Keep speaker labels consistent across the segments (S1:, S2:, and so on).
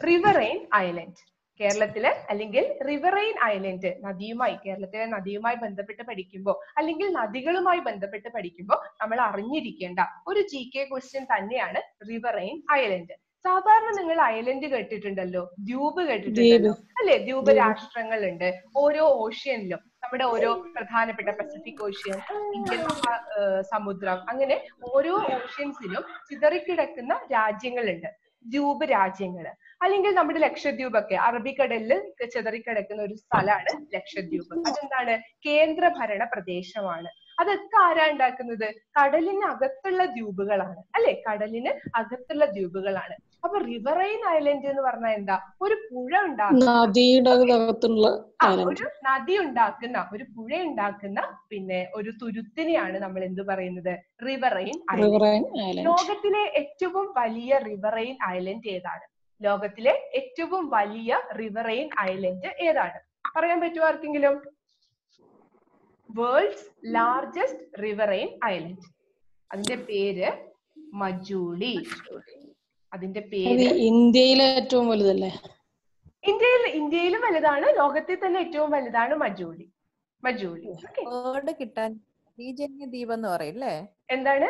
S1: Riverine island കേരളത്തില് അല്ലെങ്കിൽ riverine island നദിയുമായി കേരളത്തിലെ നദിയുമായി ബന്ധപ്പെട്ട് പഠിക്കുമ്പോൾ അല്ലെങ്കിൽ നദികളുമായി ബന്ധപ്പെട്ട് പഠിക്കുമ്പോൾ നമ്മൾ അറിഞ്ഞിരിക്കേണ്ട ഒരു ജി കെ ക്വസ്റ്റ്യൻ തന്നെയാണ് റിവറൈൻ ഐലൻഡ് സാധാരണ നിങ്ങൾ ഐലൻഡ് കേട്ടിട്ടുണ്ടല്ലോ ദ്വീപ് കേട്ടിട്ടുണ്ടല്ലോ അല്ലെ ദ്വീപ് രാഷ്ട്രങ്ങളുണ്ട് ഓരോ ഓഷ്യനിലും നമ്മുടെ ഓരോ പ്രധാനപ്പെട്ട പസഫിക് ഓഷ്യൻ ഇന്ത്യൻ മഹാ ഏർ സമുദ്രം അങ്ങനെ ഓരോ ഓഷ്യൻസിലും ചിതറിക്കിടക്കുന്ന രാജ്യങ്ങളുണ്ട് ദ്വീപ് രാജ്യങ്ങള് അല്ലെങ്കിൽ നമ്മുടെ ലക്ഷദ്വീപ് ഒക്കെ അറബിക്കടലിൽ ചിതറിക്കിടക്കുന്ന ഒരു സ്ഥലമാണ് ലക്ഷദ്വീപ് അതെന്താണ് കേന്ദ്രഭരണ പ്രദേശമാണ് അതൊക്കെ ആരാ ഉണ്ടാക്കുന്നത് കടലിനകത്തുള്ള ദ്വീപുകളാണ് അല്ലെ കടലിന് അകത്തുള്ള ദ്വീപുകളാണ് അപ്പൊ റിവറൈൻ ഐലൻഡ് എന്ന് പറഞ്ഞാൽ എന്താ ഒരു പുഴ ഉണ്ടാക്കുന്ന
S2: നദിയുടെ അകത്തുള്ള
S1: ആ,
S2: island.
S1: ഒരു നദി ഉണ്ടാക്കുന്ന ഒരു പുഴ ഉണ്ടാക്കുന്ന പിന്നെ ഒരു തുരുത്തിനെയാണ് നമ്മൾ എന്ത് പറയുന്നത് റിവറൈൻ ഐലൻഡ്
S2: റിവറൈൻ ഐലൻഡ്
S1: ലോകത്തിലെ ഏറ്റവും വലിയ റിവറൈൻ ഐലൻഡ് ഏതാണ് ലോകത്തിലെ ഏറ്റവും വലിയ റിവറൈൻ ഐലൻഡ് ഏതാണ് പറയാൻ പറ്റുമോ ആർക്കെങ്കിലും വേൾഡ്സ് ലാർജസ്റ്റ് റിവറൈൻ ഐലൻഡ് അതിന്റെ പേര് മജൂളി അതിന്റെ
S2: അത്
S1: പേര്
S2: ഇന്ത്യയിലെ ഏറ്റവും വലുതല്ലേ
S1: ഇന്ത്യയിൽ ഇന്ത്യയിലും വലുതാണ് ലോകത്തിൽ തന്നെ ഏറ്റവും വലുതാണ് മജൂളി മജൂളി ഓക്കെ
S3: വേർഡ് കിട്ടാൻ നദീജന്യ ദ്വീപ് എന്ന് പറയും അല്ലേ
S1: എന്താണ്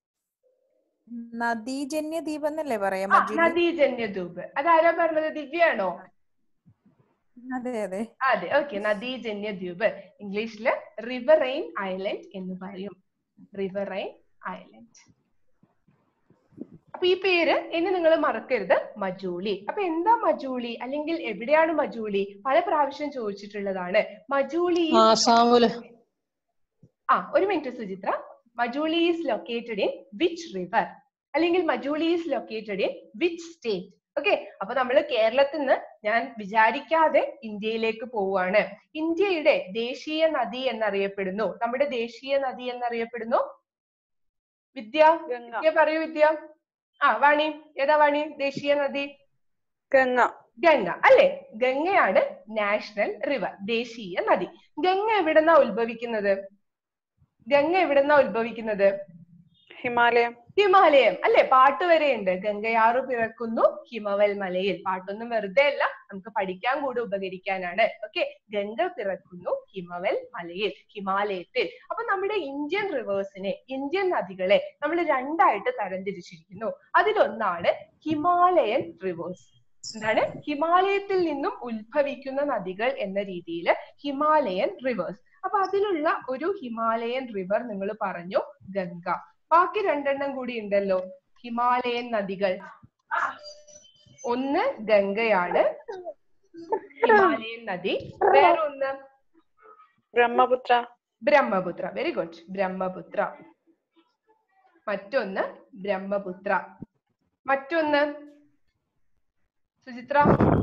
S3: നദീജന്യ ദ്വീപ് എന്നല്ലേ പറയാ
S1: ആ
S3: മജുലി
S1: നദീജന്യ ദ്വീപ് അതാരാ പറഞ്ഞത് ദിവ്യാണോ
S3: അതെ അതെ
S1: അതെ ഓക്കെ നദീജന്യ ദ്വീപ് ഇംഗ്ലീഷില് റിവറൈൻ ഐലൻഡ് എന്ന് പറയും റിവറൈൻ ഐലൻഡ് അപ്പൊ ഈ പേര് ഇനി നിങ്ങൾ മറക്കരുത് മജൂളി അപ്പൊ എന്താ മജൂളി അല്ലെങ്കിൽ എവിടെയാണ് മജൂളി പല പ്രാവശ്യം ചോദിച്ചിട്ടുള്ളതാണ് മജൂളി is
S2: ആസാമില്
S1: ആ ഒരു minute Suchitra Majuli is located in which river അല്ലെങ്കിൽ Majuli is located in which state okay അപ്പൊ നമ്മൾ കേരളത്തിൽ നിന്ന് ഞാൻ വിചാരിക്കാതെ ഇന്ത്യയിലേക്ക് പോവുകയാണ് ഇന്ത്യയുടെ ദേശീയ നദി എന്നറിയപ്പെടുന്നു നമ്മുടെ ദേശീയ നദി എന്നറിയപ്പെടുന്നു വിദ്യ
S4: ഗംഗ
S1: വിദ്യ പറയൂ വിദ്യ ആ വാണി ഏതാ വാണി ദേശീയ നദി
S4: ഗംഗ
S1: ഗംഗ അല്ലെ ഗംഗയാണ് നാഷണൽ റിവർ ദേശീയ നദി ഗംഗ എവിടെന്നാ ഉത്ഭവിക്കുന്നത് ഗംഗ എവിടെന്നാ ഉത്ഭവിക്കുന്നത്
S4: ഹിമാലയം
S1: ഹിമാലയം അല്ലെ പാട്ട് വരെയുണ്ട് ഗംഗയാറു പിറക്കുന്നു ഹിമവൽ മലയിൽ പാട്ടൊന്നും വെറുതെ അല്ല നമുക്ക് പഠിക്കാൻ കൂടെ ഉപകരിക്കാനാണ് ഓക്കെ ഗംഗ പിറക്കുന്നു ഹിമവൽ മലയിൽ ഹിമാലയത്തിൽ അപ്പൊ നമ്മുടെ ഇന്ത്യൻ റിവേഴ്സിനെ ഇന്ത്യൻ നദികളെ നമ്മൾ രണ്ടായിട്ട് തരംതിരിച്ചിരിക്കുന്നു അതിലൊന്നാണ് ഹിമാലയൻ റിവേഴ്സ് എന്താണ് ഹിമാലയത്തിൽ നിന്നും ഉത്ഭവിക്കുന്ന നദികൾ എന്ന രീതിയിൽ ഹിമാലയൻ റിവേഴ്സ് അപ്പൊ അതിലുള്ള ഒരു ഹിമാലയൻ റിവർ നിങ്ങൾ പറഞ്ഞു ഗംഗ ബാക്കി രണ്ടെണ്ണം കൂടി ഉണ്ടല്ലോ ഹിമാലയൻ നദികൾ ഒന്ന് ഗംഗയാണ് ഹിമാലയൻ നദി വേറെ ഒന്ന്
S4: ബ്രഹ്മപുത്ര
S1: ബ്രഹ്മപുത്ര വെരി ഗുഡ് ബ്രഹ്മപുത്ര മറ്റൊന്ന് ബ്രഹ്മപുത്ര മറ്റൊന്ന് സുചിത്ര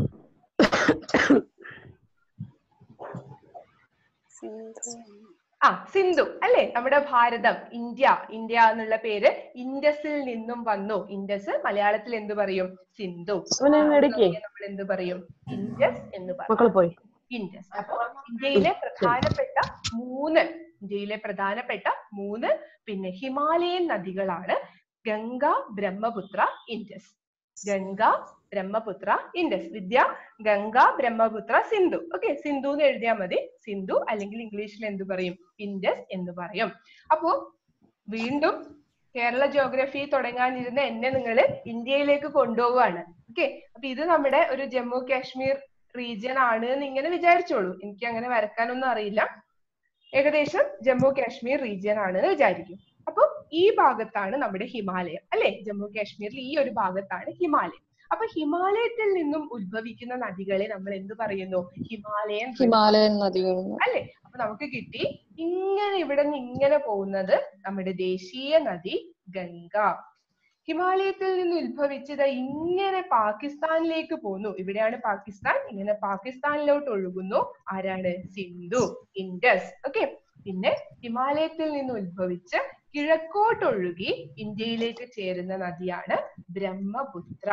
S4: സിന്ധു
S1: ആ സിന്ധു അല്ലെ നമ്മുടെ ഭാരതം ഇന്ത്യ ഇന്ത്യ എന്നുള്ള പേര് ഇൻഡസിൽ നിന്നും വന്നു ഇൻഡസ് മലയാളത്തിൽ എന്ത് പറയും സിന്ധു
S5: അവനെ അങ്ങ് എടുക്കേ.
S1: നമ്മൾ എന്ത് പറയും ഇൻഡസ് എന്ന് പറയും
S5: മക്കള് പോയി
S1: ഇൻഡസ് അപ്പൊ ഇന്ത്യയിലെ പ്രധാനപ്പെട്ട മൂന്ന് ഇന്ത്യയിലെ പ്രധാനപ്പെട്ട മൂന്ന് പിന്നെ ഹിമാലയൻ നദികളാണ് Ganga Brahmaputra Indus Ganga Brahmaputra Indus Vidya Ganga Brahmaputra Sindhu okay Sindhu എന്ന് എഴുതിയാൽ മതി സിന്ധു അല്ലെങ്കിൽ ഇംഗ്ലീഷിൽ എന്ത് പറയും ഇൻഡസ് എന്ന് പറയും അപ്പോ വീണ്ടും കേരള ജോഗ്രഫി തുടങ്ങാനിരുന്ന എന്നെ നിങ്ങൾ ഇന്ത്യയിലേക്ക് കൊണ്ടുപോവാണ് ഓക്കെ അപ്പൊ ഇത് നമ്മുടെ ഒരു ജമ്മു കാശ്മീർ റീജിയൻ ആണ് എന്ന് ഇങ്ങനെ വിചാരിച്ചോളൂ എനിക്ക് അങ്ങനെ വരക്കാനൊന്നും അറിയില്ല ഏകദേശം ജമ്മു കാശ്മീർ റീജിയൻ ആണ് എന്ന് വിചാരിക്കും അപ്പൊ ഈ ഭാഗത്താണ് നമ്മുടെ ഹിമാലയം അല്ലെ ജമ്മു കാശ്മീരിൽ ഈ ഒരു ഭാഗത്താണ് ഹിമാലയം അപ്പൊ ഹിമാലയത്തിൽ നിന്നും ഉത്ഭവിക്കുന്ന നദികളെ നമ്മൾ എന്ത് പറയുന്നു ഹിമാലയൻ rivers
S2: ഹിമാലയൻ നദികൾ
S1: അല്ലെ അപ്പൊ നമുക്ക് കിട്ടി ഇങ്ങനെ ഇവിടെ നിന്ന് ഇങ്ങനെ പോകുന്നത് നമ്മുടെ ദേശീയ നദി ഗംഗ ഹിമാലയത്തിൽ നിന്ന് ഉത്ഭവിച്ചത് ഇങ്ങനെ പാകിസ്ഥാനിലേക്ക് പോന്നു ഇവിടെയാണ് പാകിസ്ഥാൻ ഇങ്ങനെ പാകിസ്ഥാനിലോട്ട് ഒഴുകുന്നു ആരാണ് സിന്ധു ഇൻഡസ് ഓക്കെ പിന്നെ ഹിമാലയത്തിൽ നിന്ന് ഉത്ഭവിച്ച് കിഴക്കോട്ടൊഴുകി ഇന്ത്യയിലേക്ക് ചേരുന്ന നദിയാണ് ബ്രഹ്മപുത്ര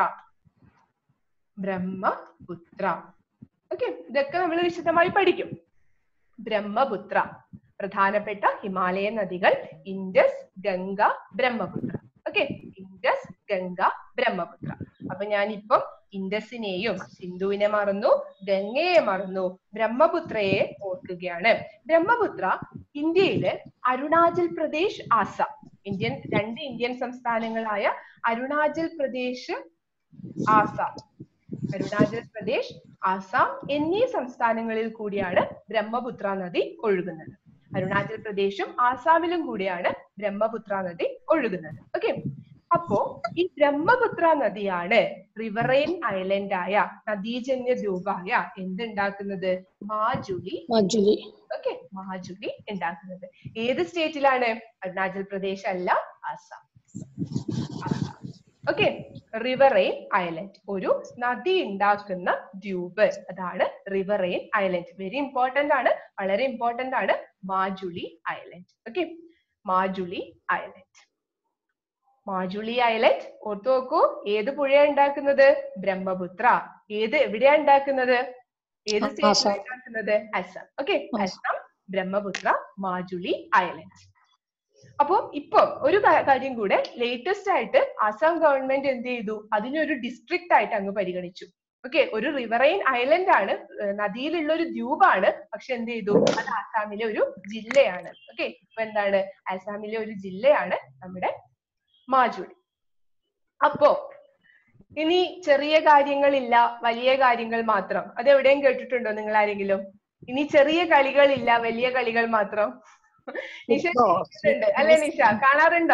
S1: ബ്രഹ്മപുത്ര ഓക്കെ ഇതൊക്കെ നമ്മൾ വിശദമായി പഠിക്കും ബ്രഹ്മപുത്ര പ്രധാനപ്പെട്ട ഹിമാലയൻ നദികൾ Indus Ganga Brahmaputra okay Indus Ganga Brahmaputra അപ്പൊ ഞാനിപ്പം ഇൻഡസിനെയും സിന്ധുവിനെ മറന്നു ഗംഗയെ മറന്നു ബ്രഹ്മപുത്രയെ ഓർക്കുകയാണ് ബ്രഹ്മപുത്ര ഇന്ത്യയില് അരുണാചൽ പ്രദേശ് ആസാം ഇന്ത്യൻ രണ്ട് ഇന്ത്യൻ സംസ്ഥാനങ്ങളായ അരുണാചൽ പ്രദേശ് ആസാം അരുണാചൽ പ്രദേശ് ആസാം എന്നീ സംസ്ഥാനങ്ങളിൽ കൂടിയാണ് ബ്രഹ്മപുത്ര നദി ഒഴുകുന്നത് അരുണാചൽ പ്രദേശും ആസാമിലും കൂടിയാണ് ബ്രഹ്മപുത്ര നദി ഒഴുകുന്നത് ഓക്കെ അപ്പോ ഈ ബ്രഹ്മപുത്ര നദിയാണ് റിവറൈൻ ഐലൻഡ് ആയ നദീജന്യ ദ്വീപായ എന്തുണ്ടാക്കുന്നത് മാജുലി
S2: മജുലി
S1: ഓക്കെ മാജുലി ഉണ്ടാക്കുന്നത് ഏത് സ്റ്റേറ്റിലാണ് അരുണാചൽ പ്രദേശ് അല്ല ആസാം ഓക്കെ റിവറൈൻ ഐലൻഡ് ഒരു നദി ഉണ്ടാക്കുന്ന ദ്വീപ് അതാണ് റിവറൈൻ ഐലൻഡ് വെരി ഇമ്പോർട്ടന്റ് ആണ് വളരെ ഇമ്പോർട്ടന്റ് ആണ് Majuli island okay Majuli island Majuli island ഓർത്തു നോക്കൂ ഏത് പുഴയാ ഉണ്ടാക്കുന്നത് ബ്രഹ്മപുത്ര ഏത് എവിടെയാ ഉണ്ടാക്കുന്നത് ഏത്
S2: ആ-
S1: സ്റ്റേറ്റിലാണ്
S2: ആസാം.
S1: ഉണ്ടാക്കുന്നത് അസം ഓക്കെ
S2: ആസാം.
S1: അസം ബ്രഹ്മപുത്ര മാജുലി ഐലൻഡ് അപ്പൊ ഇപ്പൊ ഒരു കാ- കാര്യം കൂടെ ലേറ്റസ്റ്റ് ആയിട്ട് ആസാം ഗവൺമെന്റ് എന്ത് ചെയ്തു അതിനൊരു ഡിസ്ട്രിക്റ്റ് ആയിട്ട് അങ്ങ് പരിഗണിച്ചു ഓക്കെ ഒരു റിവറൈൻ ഐലൻഡ് ആണ് ഏർ നദിയിലുള്ള ഒരു ദ്വീപാണ് പക്ഷെ എന്ത് ചെയ്തു അത് ആസാമിലെ ഒരു ജില്ലയാണ് ഓക്കെ ഇപ്പൊ എന്താണ് ആസാമിലെ ഒരു ജില്ലയാണ് നമ്മുടെ മാജുലി അപ്പോ ഇനി ചെറിയ കാര്യങ്ങളില്ല വലിയ കാര്യങ്ങൾ മാത്രം അത് എവിടെയും കേട്ടിട്ടുണ്ടോ നിങ്ങൾ ആരെങ്കിലും ഇനി ചെറിയ കളികളില്ല വലിയ കളികൾ മാത്രം നിഷ കേട്ടിട്ടുണ്ട് അല്ലേ നിഷ കാണാറുണ്ടോ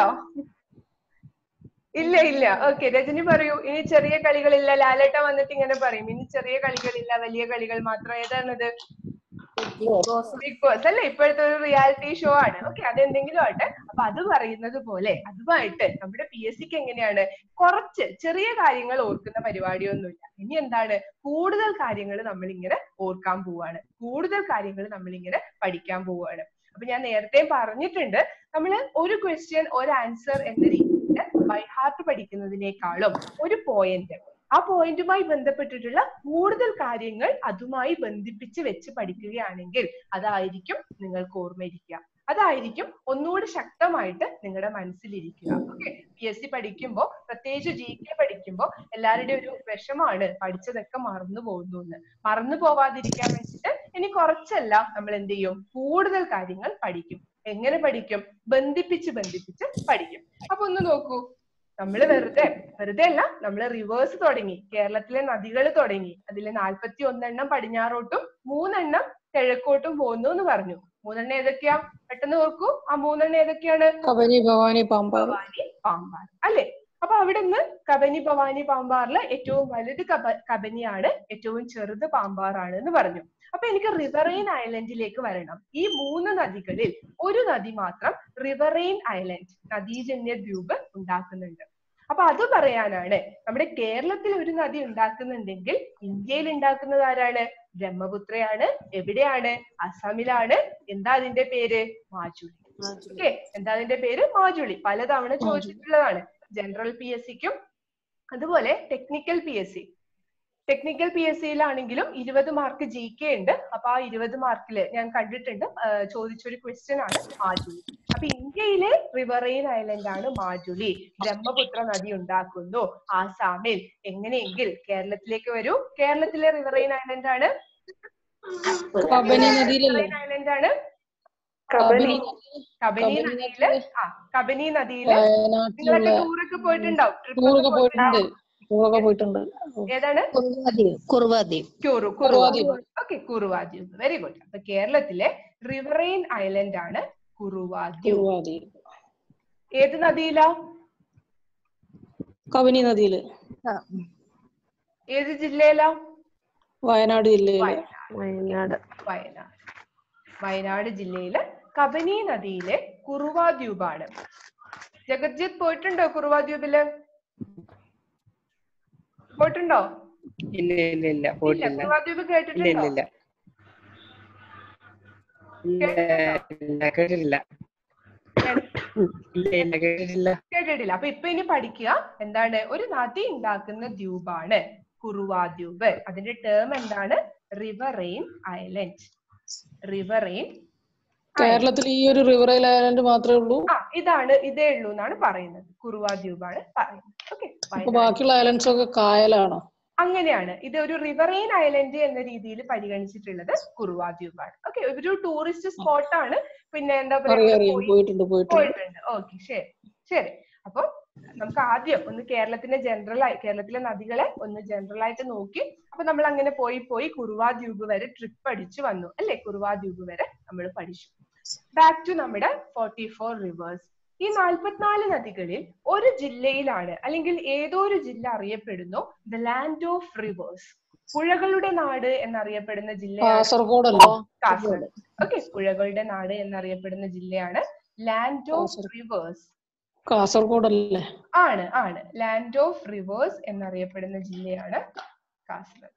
S1: ഇല്ല ഇല്ല ഓക്കെ രജനി പറയൂ ഇനി ചെറിയ കളികളില്ല ലാലേട്ട വന്നിട്ട് ഇങ്ങനെ പറയും ഇനി ചെറിയ കളികളില്ല വലിയ കളികൾ മാത്രം ഏതാണത് ബിഗ് ബോസ് അല്ലേ ഇപ്പോഴത്തെ ഒരു റിയാലിറ്റി ഷോ ആണ് ഓക്കെ അതെന്തെങ്കിലും ആട്ടെ അപ്പൊ അത് പറയുന്നത് പോലെ അതുമായിട്ട് നമ്മുടെ പി എസ് സിക്ക് എങ്ങനെയാണ് കുറച്ച് ചെറിയ കാര്യങ്ങൾ ഓർക്കുന്ന പരിപാടിയൊന്നുമില്ല ഇനി എന്താണ് കൂടുതൽ കാര്യങ്ങൾ നമ്മൾ ഇങ്ങനെ ഓർക്കാൻ പോവാണ് കൂടുതൽ കാര്യങ്ങൾ നമ്മൾ ഇങ്ങനെ പഠിക്കാൻ പോവാണ് അപ്പൊ ഞാൻ നേരത്തെ പറഞ്ഞിട്ടുണ്ട് നമ്മൾ ഒരു ക്വസ്റ്റ്യൻ ഒരു ആൻസർ എന്ന രീതിയിൽ ബൈ ഹാർട്ട് പഠിക്കുന്നതിനേക്കാളും ഒരു പോയിന്റ് ആ പോയിന്റുമായി ബന്ധപ്പെട്ടിട്ടുള്ള കൂടുതൽ കാര്യങ്ങൾ അതുമായി ബന്ധിപ്പിച്ച് വെച്ച് പഠിക്കുകയാണെങ്കിൽ അതായിരിക്കും നിങ്ങൾക്ക് ഓർമ്മയിരിക്കുക അതായിരിക്കും ഒന്നുകൂടി ശക്തമായിട്ട് നിങ്ങളുടെ മനസ്സിലിരിക്കുക ഓക്കെ പി എസ് സി പഠിക്കുമ്പോൾ പ്രത്യേകിച്ച് ജി കെ പഠിക്കുമ്പോൾ എല്ലാവരുടെയും ഒരു വിഷമാണ് പഠിച്ചതൊക്കെ മറന്നു പോകുന്നു എന്ന് മറന്നു പോവാതിരിക്കാൻ വേണ്ടിയിട്ട് ഇനി കുറച്ചല്ല നമ്മൾ എന്ത് ചെയ്യും കൂടുതൽ കാര്യങ്ങൾ പഠിക്കും എങ്ങനെ പഠിക്കും ബന്ധിപ്പിച്ച് ബന്ധിപ്പിച്ച് പഠിക്കും അപ്പൊ ഒന്ന് നോക്കൂ നമ്മൾ വെറുതെ വെറുതെ അല്ല നമ്മൾ റിവേഴ്സ് തുടങ്ങി കേരളത്തിലെ നദികൾ തുടങ്ങി അതിൽ നാൽപ്പത്തി ഒന്നെണ്ണം പടിഞ്ഞാറോട്ടും മൂന്നെണ്ണം കിഴക്കോട്ടും പോകുന്നു എന്ന് പറഞ്ഞു മൂന്നെണ്ണം ഏതൊക്കെയാ പെട്ടെന്ന് ഓർക്കൂ ആ മൂന്നെണ്ണം ഏതൊക്കെയാണ്
S2: കബനി ഭവാനി പാമ്പാർ
S1: ഭവാനി പാമ്പാർ അല്ലെ അപ്പൊ അവിടെ നിന്ന് കബനി ഭവാനി പാമ്പാറില് ഏറ്റവും വലുത് കബ കബനിയാണ് ഏറ്റവും ചെറുത് പാമ്പാറാണ് എന്ന് പറഞ്ഞു അപ്പൊ എനിക്ക് റിവറൈൻ ഐലൻഡിലേക്ക് വരണം ഈ മൂന്ന് നദികളിൽ ഒരു നദി മാത്രം റിവറൈൻ ഐലൻഡ് നദീജന്യ ദ്വീപ് ഉണ്ടാക്കുന്നുണ്ട് അപ്പൊ അത് പറയാനാണ് നമ്മുടെ കേരളത്തിൽ ഒരു നദി ഉണ്ടാക്കുന്നുണ്ടെങ്കിൽ ഇന്ത്യയിൽ ഉണ്ടാക്കുന്നത് ആരാണ് ബ്രഹ്മപുത്രയാണ് എവിടെയാണ് അസമിലാണ് എന്താ അതിന്റെ പേര് മാജുലി ഓക്കെ എന്താ അതിന്റെ പേര് മാജുളി പലതവണ ചോദിച്ചിട്ടുള്ളതാണ് ജനറൽ പി എസ് സിക്കും അതുപോലെ technical P S C technical P S സിയിലാണെങ്കിലും ഇരുപത് മാർക്ക് ജി കെ ഉണ്ട് അപ്പൊ ആ ഇരുപത് മാർക്കിൽ ഞാൻ കണ്ടിട്ടുണ്ട് ആ, ചോദിച്ചൊരു ക്വസ്റ്റ്യൻ ആണ് മാജുലി അപ്പൊ ഇന്ത്യയിലെ റിവറൈൻ ഐലൻഡ് ആണ് മാജുലി ബ്രഹ്മപുത്ര നദി ഉണ്ടാക്കുന്നു ആസാമിൽ എങ്ങനെയെങ്കിൽ കേരളത്തിലേക്ക് വരൂ കേരളത്തിലെ റിവറൈൻ ഐലൻഡ് ആണ്
S2: കബനി നദിയിലല്ലേ
S1: റിവറൈൻ ഐലൻഡ് ആണ്
S4: കബനി
S1: കബനി
S2: കബനി
S1: നദിയില് ആ കബനി നദിയില്
S2: വയനാട്ടിലുള്ള
S1: നിങ്ങളൊക്കെ ടൂറൊക്കെ പോയിട്ടുണ്ടാവും ട്രിപ്പ്
S2: ടൂറൊക്കെ പോയിട്ടുണ്ട് ടൂറൊക്കെ പോയിട്ടുണ്ട്
S1: ഏതാണ്
S5: കുറുവാദ്വീപ് കുറുവാദ്വീപ്
S1: ക്യൂറു
S2: Kuruvadweep.
S1: Okay Kuruvadweep very good അപ്പൊ കേരളത്തിലെ റിവറൈൻ ഐലൻഡ് ആണ് കുറുവാദ്വീപ്
S2: കുറുവാദ്വീപ്
S1: ഏത് നദിയിലാ
S2: കബനി നദിയില്
S1: ഏത് ജില്ലയിലാ
S2: വയനാട് ജില്ലയില്
S1: വയനാട് വയനാട് വയനാട് ജില്ലയിലെ കബനി നദിയിലെ കുറുവാദ്വീപാണ് ജഗജ്ജിത്ത് പോയിട്ടുണ്ടോ കുറുവാദ്വീപില് പോയിട്ടുണ്ടോ
S6: ഇല്ല ഇല്ല ഇല്ല
S1: ഇല്ല
S6: പോയിട്ടില്ല
S1: കുറുവാദ്വീപ്
S6: ഇല്ല
S1: കേട്ടിട്ടുണ്ടോ
S6: ഇല്ല ഇല്ല ഇല്ല ഇല്ല കേട്ടിട്ടില്ല ഇല്ല ഇല്ല കേട്ടിട്ടില്ല
S1: കേട്ടിട്ടില്ല അപ്പൊ ഇപ്പൊ ഇനി പഠിക്കുക എന്താണ് ഒരു നദി ഉണ്ടാക്കുന്ന ദ്വീപാണ് കുറുവാദ്വീപ് അതിന്റെ ടേം എന്താണ് റിവറൈൻ ഐലൻഡ് റിവറൈൻ
S2: കേരളത്തിൽ ഈ ഒരു റിവർ ഐലൻഡ് മാത്രമേ ഉള്ളൂ
S1: ആ ഇതാണ് ഇതേ ഉള്ളൂ എന്നാണ് പറയുന്നത് കുറുവാദ്വീപാണ് പറയുന്നത് ഓക്കെ
S2: അപ്പൊ ബാക്കിയുള്ള ഐലൻഡ്സ് ഒക്കെ കായലാണോ
S1: അങ്ങനെയാണ് ഇത് ഒരു റിവറൈൻ ഐലൻഡ് എന്ന രീതിയിൽ പരിഗണിച്ചിട്ടുള്ളത് കുറുവ ദ്വീപാണ് ഓക്കെ ഒരു ടൂറിസ്റ്റ് സ്പോട്ട് ആണ് പിന്നെ എന്താ
S2: അറിയാം
S1: പറയാ
S2: അറിയാം പോയിട്ടുണ്ട് പോയിട്ടുണ്ട്
S1: പോയിട്ടുണ്ട് ഓക്കെ ശരി ശരി അപ്പൊ നമുക്ക് ആദ്യം ഒന്ന് കേരളത്തിന്റെ ജനറൽ ആയി കേരളത്തിലെ നദികളെ ഒന്ന് ജനറൽ ആയിട്ട് നോക്കി അപ്പൊ നമ്മൾ അങ്ങനെ പോയി പോയി കുറുവാ ദ്വീപ് വരെ ട്രിപ്പ് അടിച്ചു വന്നു അല്ലെ കുറുവാ ദ്വീപ് വരെ നമ്മൾ പഠിച്ചു ബാക്ക് ടു നമ്മുടെ ഫോർട്ടി ഫോർ റിവേഴ്സ് ഈ നാൽപ്പത്തിനാല് നദികളിൽ ഒരു ജില്ലയിലാണ് അല്ലെങ്കിൽ ഏതോ ഒരു ജില്ല അറിയപ്പെടുന്നു ദ ലാൻഡ് ഓഫ് റിവേഴ്സ് പുഴകളുടെ നാട് എന്നറിയപ്പെടുന്ന ജില്ലയാണ്
S2: കാസർഗോഡ് അല്ലേ
S1: കാസർഗോഡ് ഓക്കെ പുഴകളുടെ നാട് എന്നറിയപ്പെടുന്ന ജില്ലയാണ് land of
S2: Kasaragod.
S1: Rivers
S2: Kasaragod അല്ലേ
S1: ആണ് ആണ് ലാൻഡ് ഓഫ് റിവേഴ്സ് എന്നറിയപ്പെടുന്ന ജില്ലയാണ് കാസർഗോഡ്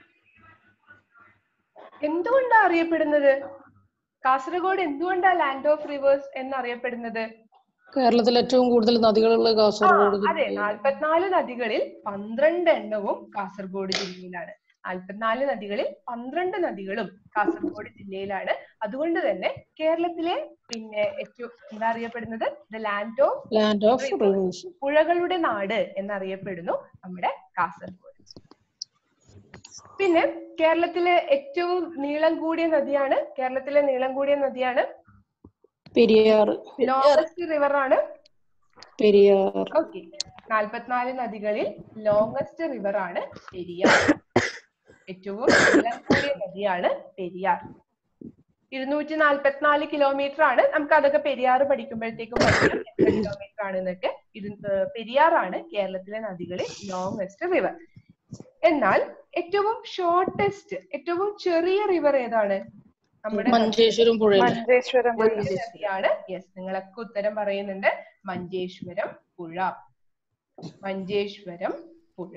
S1: എന്തുകൊണ്ടാ അറിയപ്പെടുന്നത് കാസർഗോഡ് എന്തുകൊണ്ടാ ലാൻഡ് ഓഫ് റിവേഴ്സ് എന്നറിയപ്പെടുന്നത്
S2: കേരളത്തിൽ ഏറ്റവും കൂടുതൽ നദികളുള്ള
S1: ആ,
S2: കാസർഗോഡ്
S1: അതെ
S2: ജില്ലയിൽ.
S1: നാൽപ്പത്തിനാല് നദികളിൽ പന്ത്രണ്ട് എണ്ണവും കാസർഗോഡ് ജില്ലയിലാണ് നാൽപ്പത്തിനാല് നദികളിൽ പന്ത്രണ്ട് നദികളും കാസർഗോഡ് ജില്ലയിലാണ് അതുകൊണ്ട് തന്നെ കേരളത്തിലെ പിന്നെ ഏറ്റവും എന്താ അറിയപ്പെടുന്നത് the land of
S2: land of rivers
S1: പുഴകളുടെ നാട് എന്നറിയപ്പെടുന്നു നമ്മുടെ കാസർഗോഡ് പിന്നെ കേരളത്തിലെ ഏറ്റവും നീളം കൂടിയ നദിയാണ് കേരളത്തിലെ നീളം കൂടിയ നദിയാണ്
S2: പെരിയാർ
S1: ലോങ്സ്റ്റ് റിവർ ആണ്
S2: പെരിയാർ
S1: ഓക്കെ നാൽപ്പത്തിനാല് നദികളിൽ ലോങ്സ്റ്റ് റിവർ ആണ് പെരിയാർ ഏറ്റവും നീളം കൂടിയ നദിയാണ് പെരിയാർ ഇരുന്നൂറ്റി നാൽപ്പത്തിനാല് കിലോമീറ്റർ ആണ് നമുക്ക് അതൊക്കെ പെരിയാർ പഠിക്കുമ്പോഴത്തേക്കും പഠിക്കാം എത്ര കിലോമീറ്റർ ആണ് എന്നൊക്കെ ഇരു ഏർ പെരിയാറാണ് കേരളത്തിലെ നദികളിൽ ലോങ്സ്റ്റ് റിവർ എന്നാൽ ഏറ്റവും ഷോർട്ടസ്റ്റ് ഏറ്റവും ചെറിയ റിവർ ഏതാണ് നമ്മുടെ
S2: മഞ്ചേശ്വരം പുഴയല്ലേ
S4: മഞ്ചേശ്വരം പുഴ.
S1: വലിയ നദിയാണ് യെസ് നിങ്ങളൊക്കെ ഉത്തരം പറയുന്നുണ്ട് മഞ്ചേശ്വരം പുഴ മഞ്ചേശ്വരം പുഴ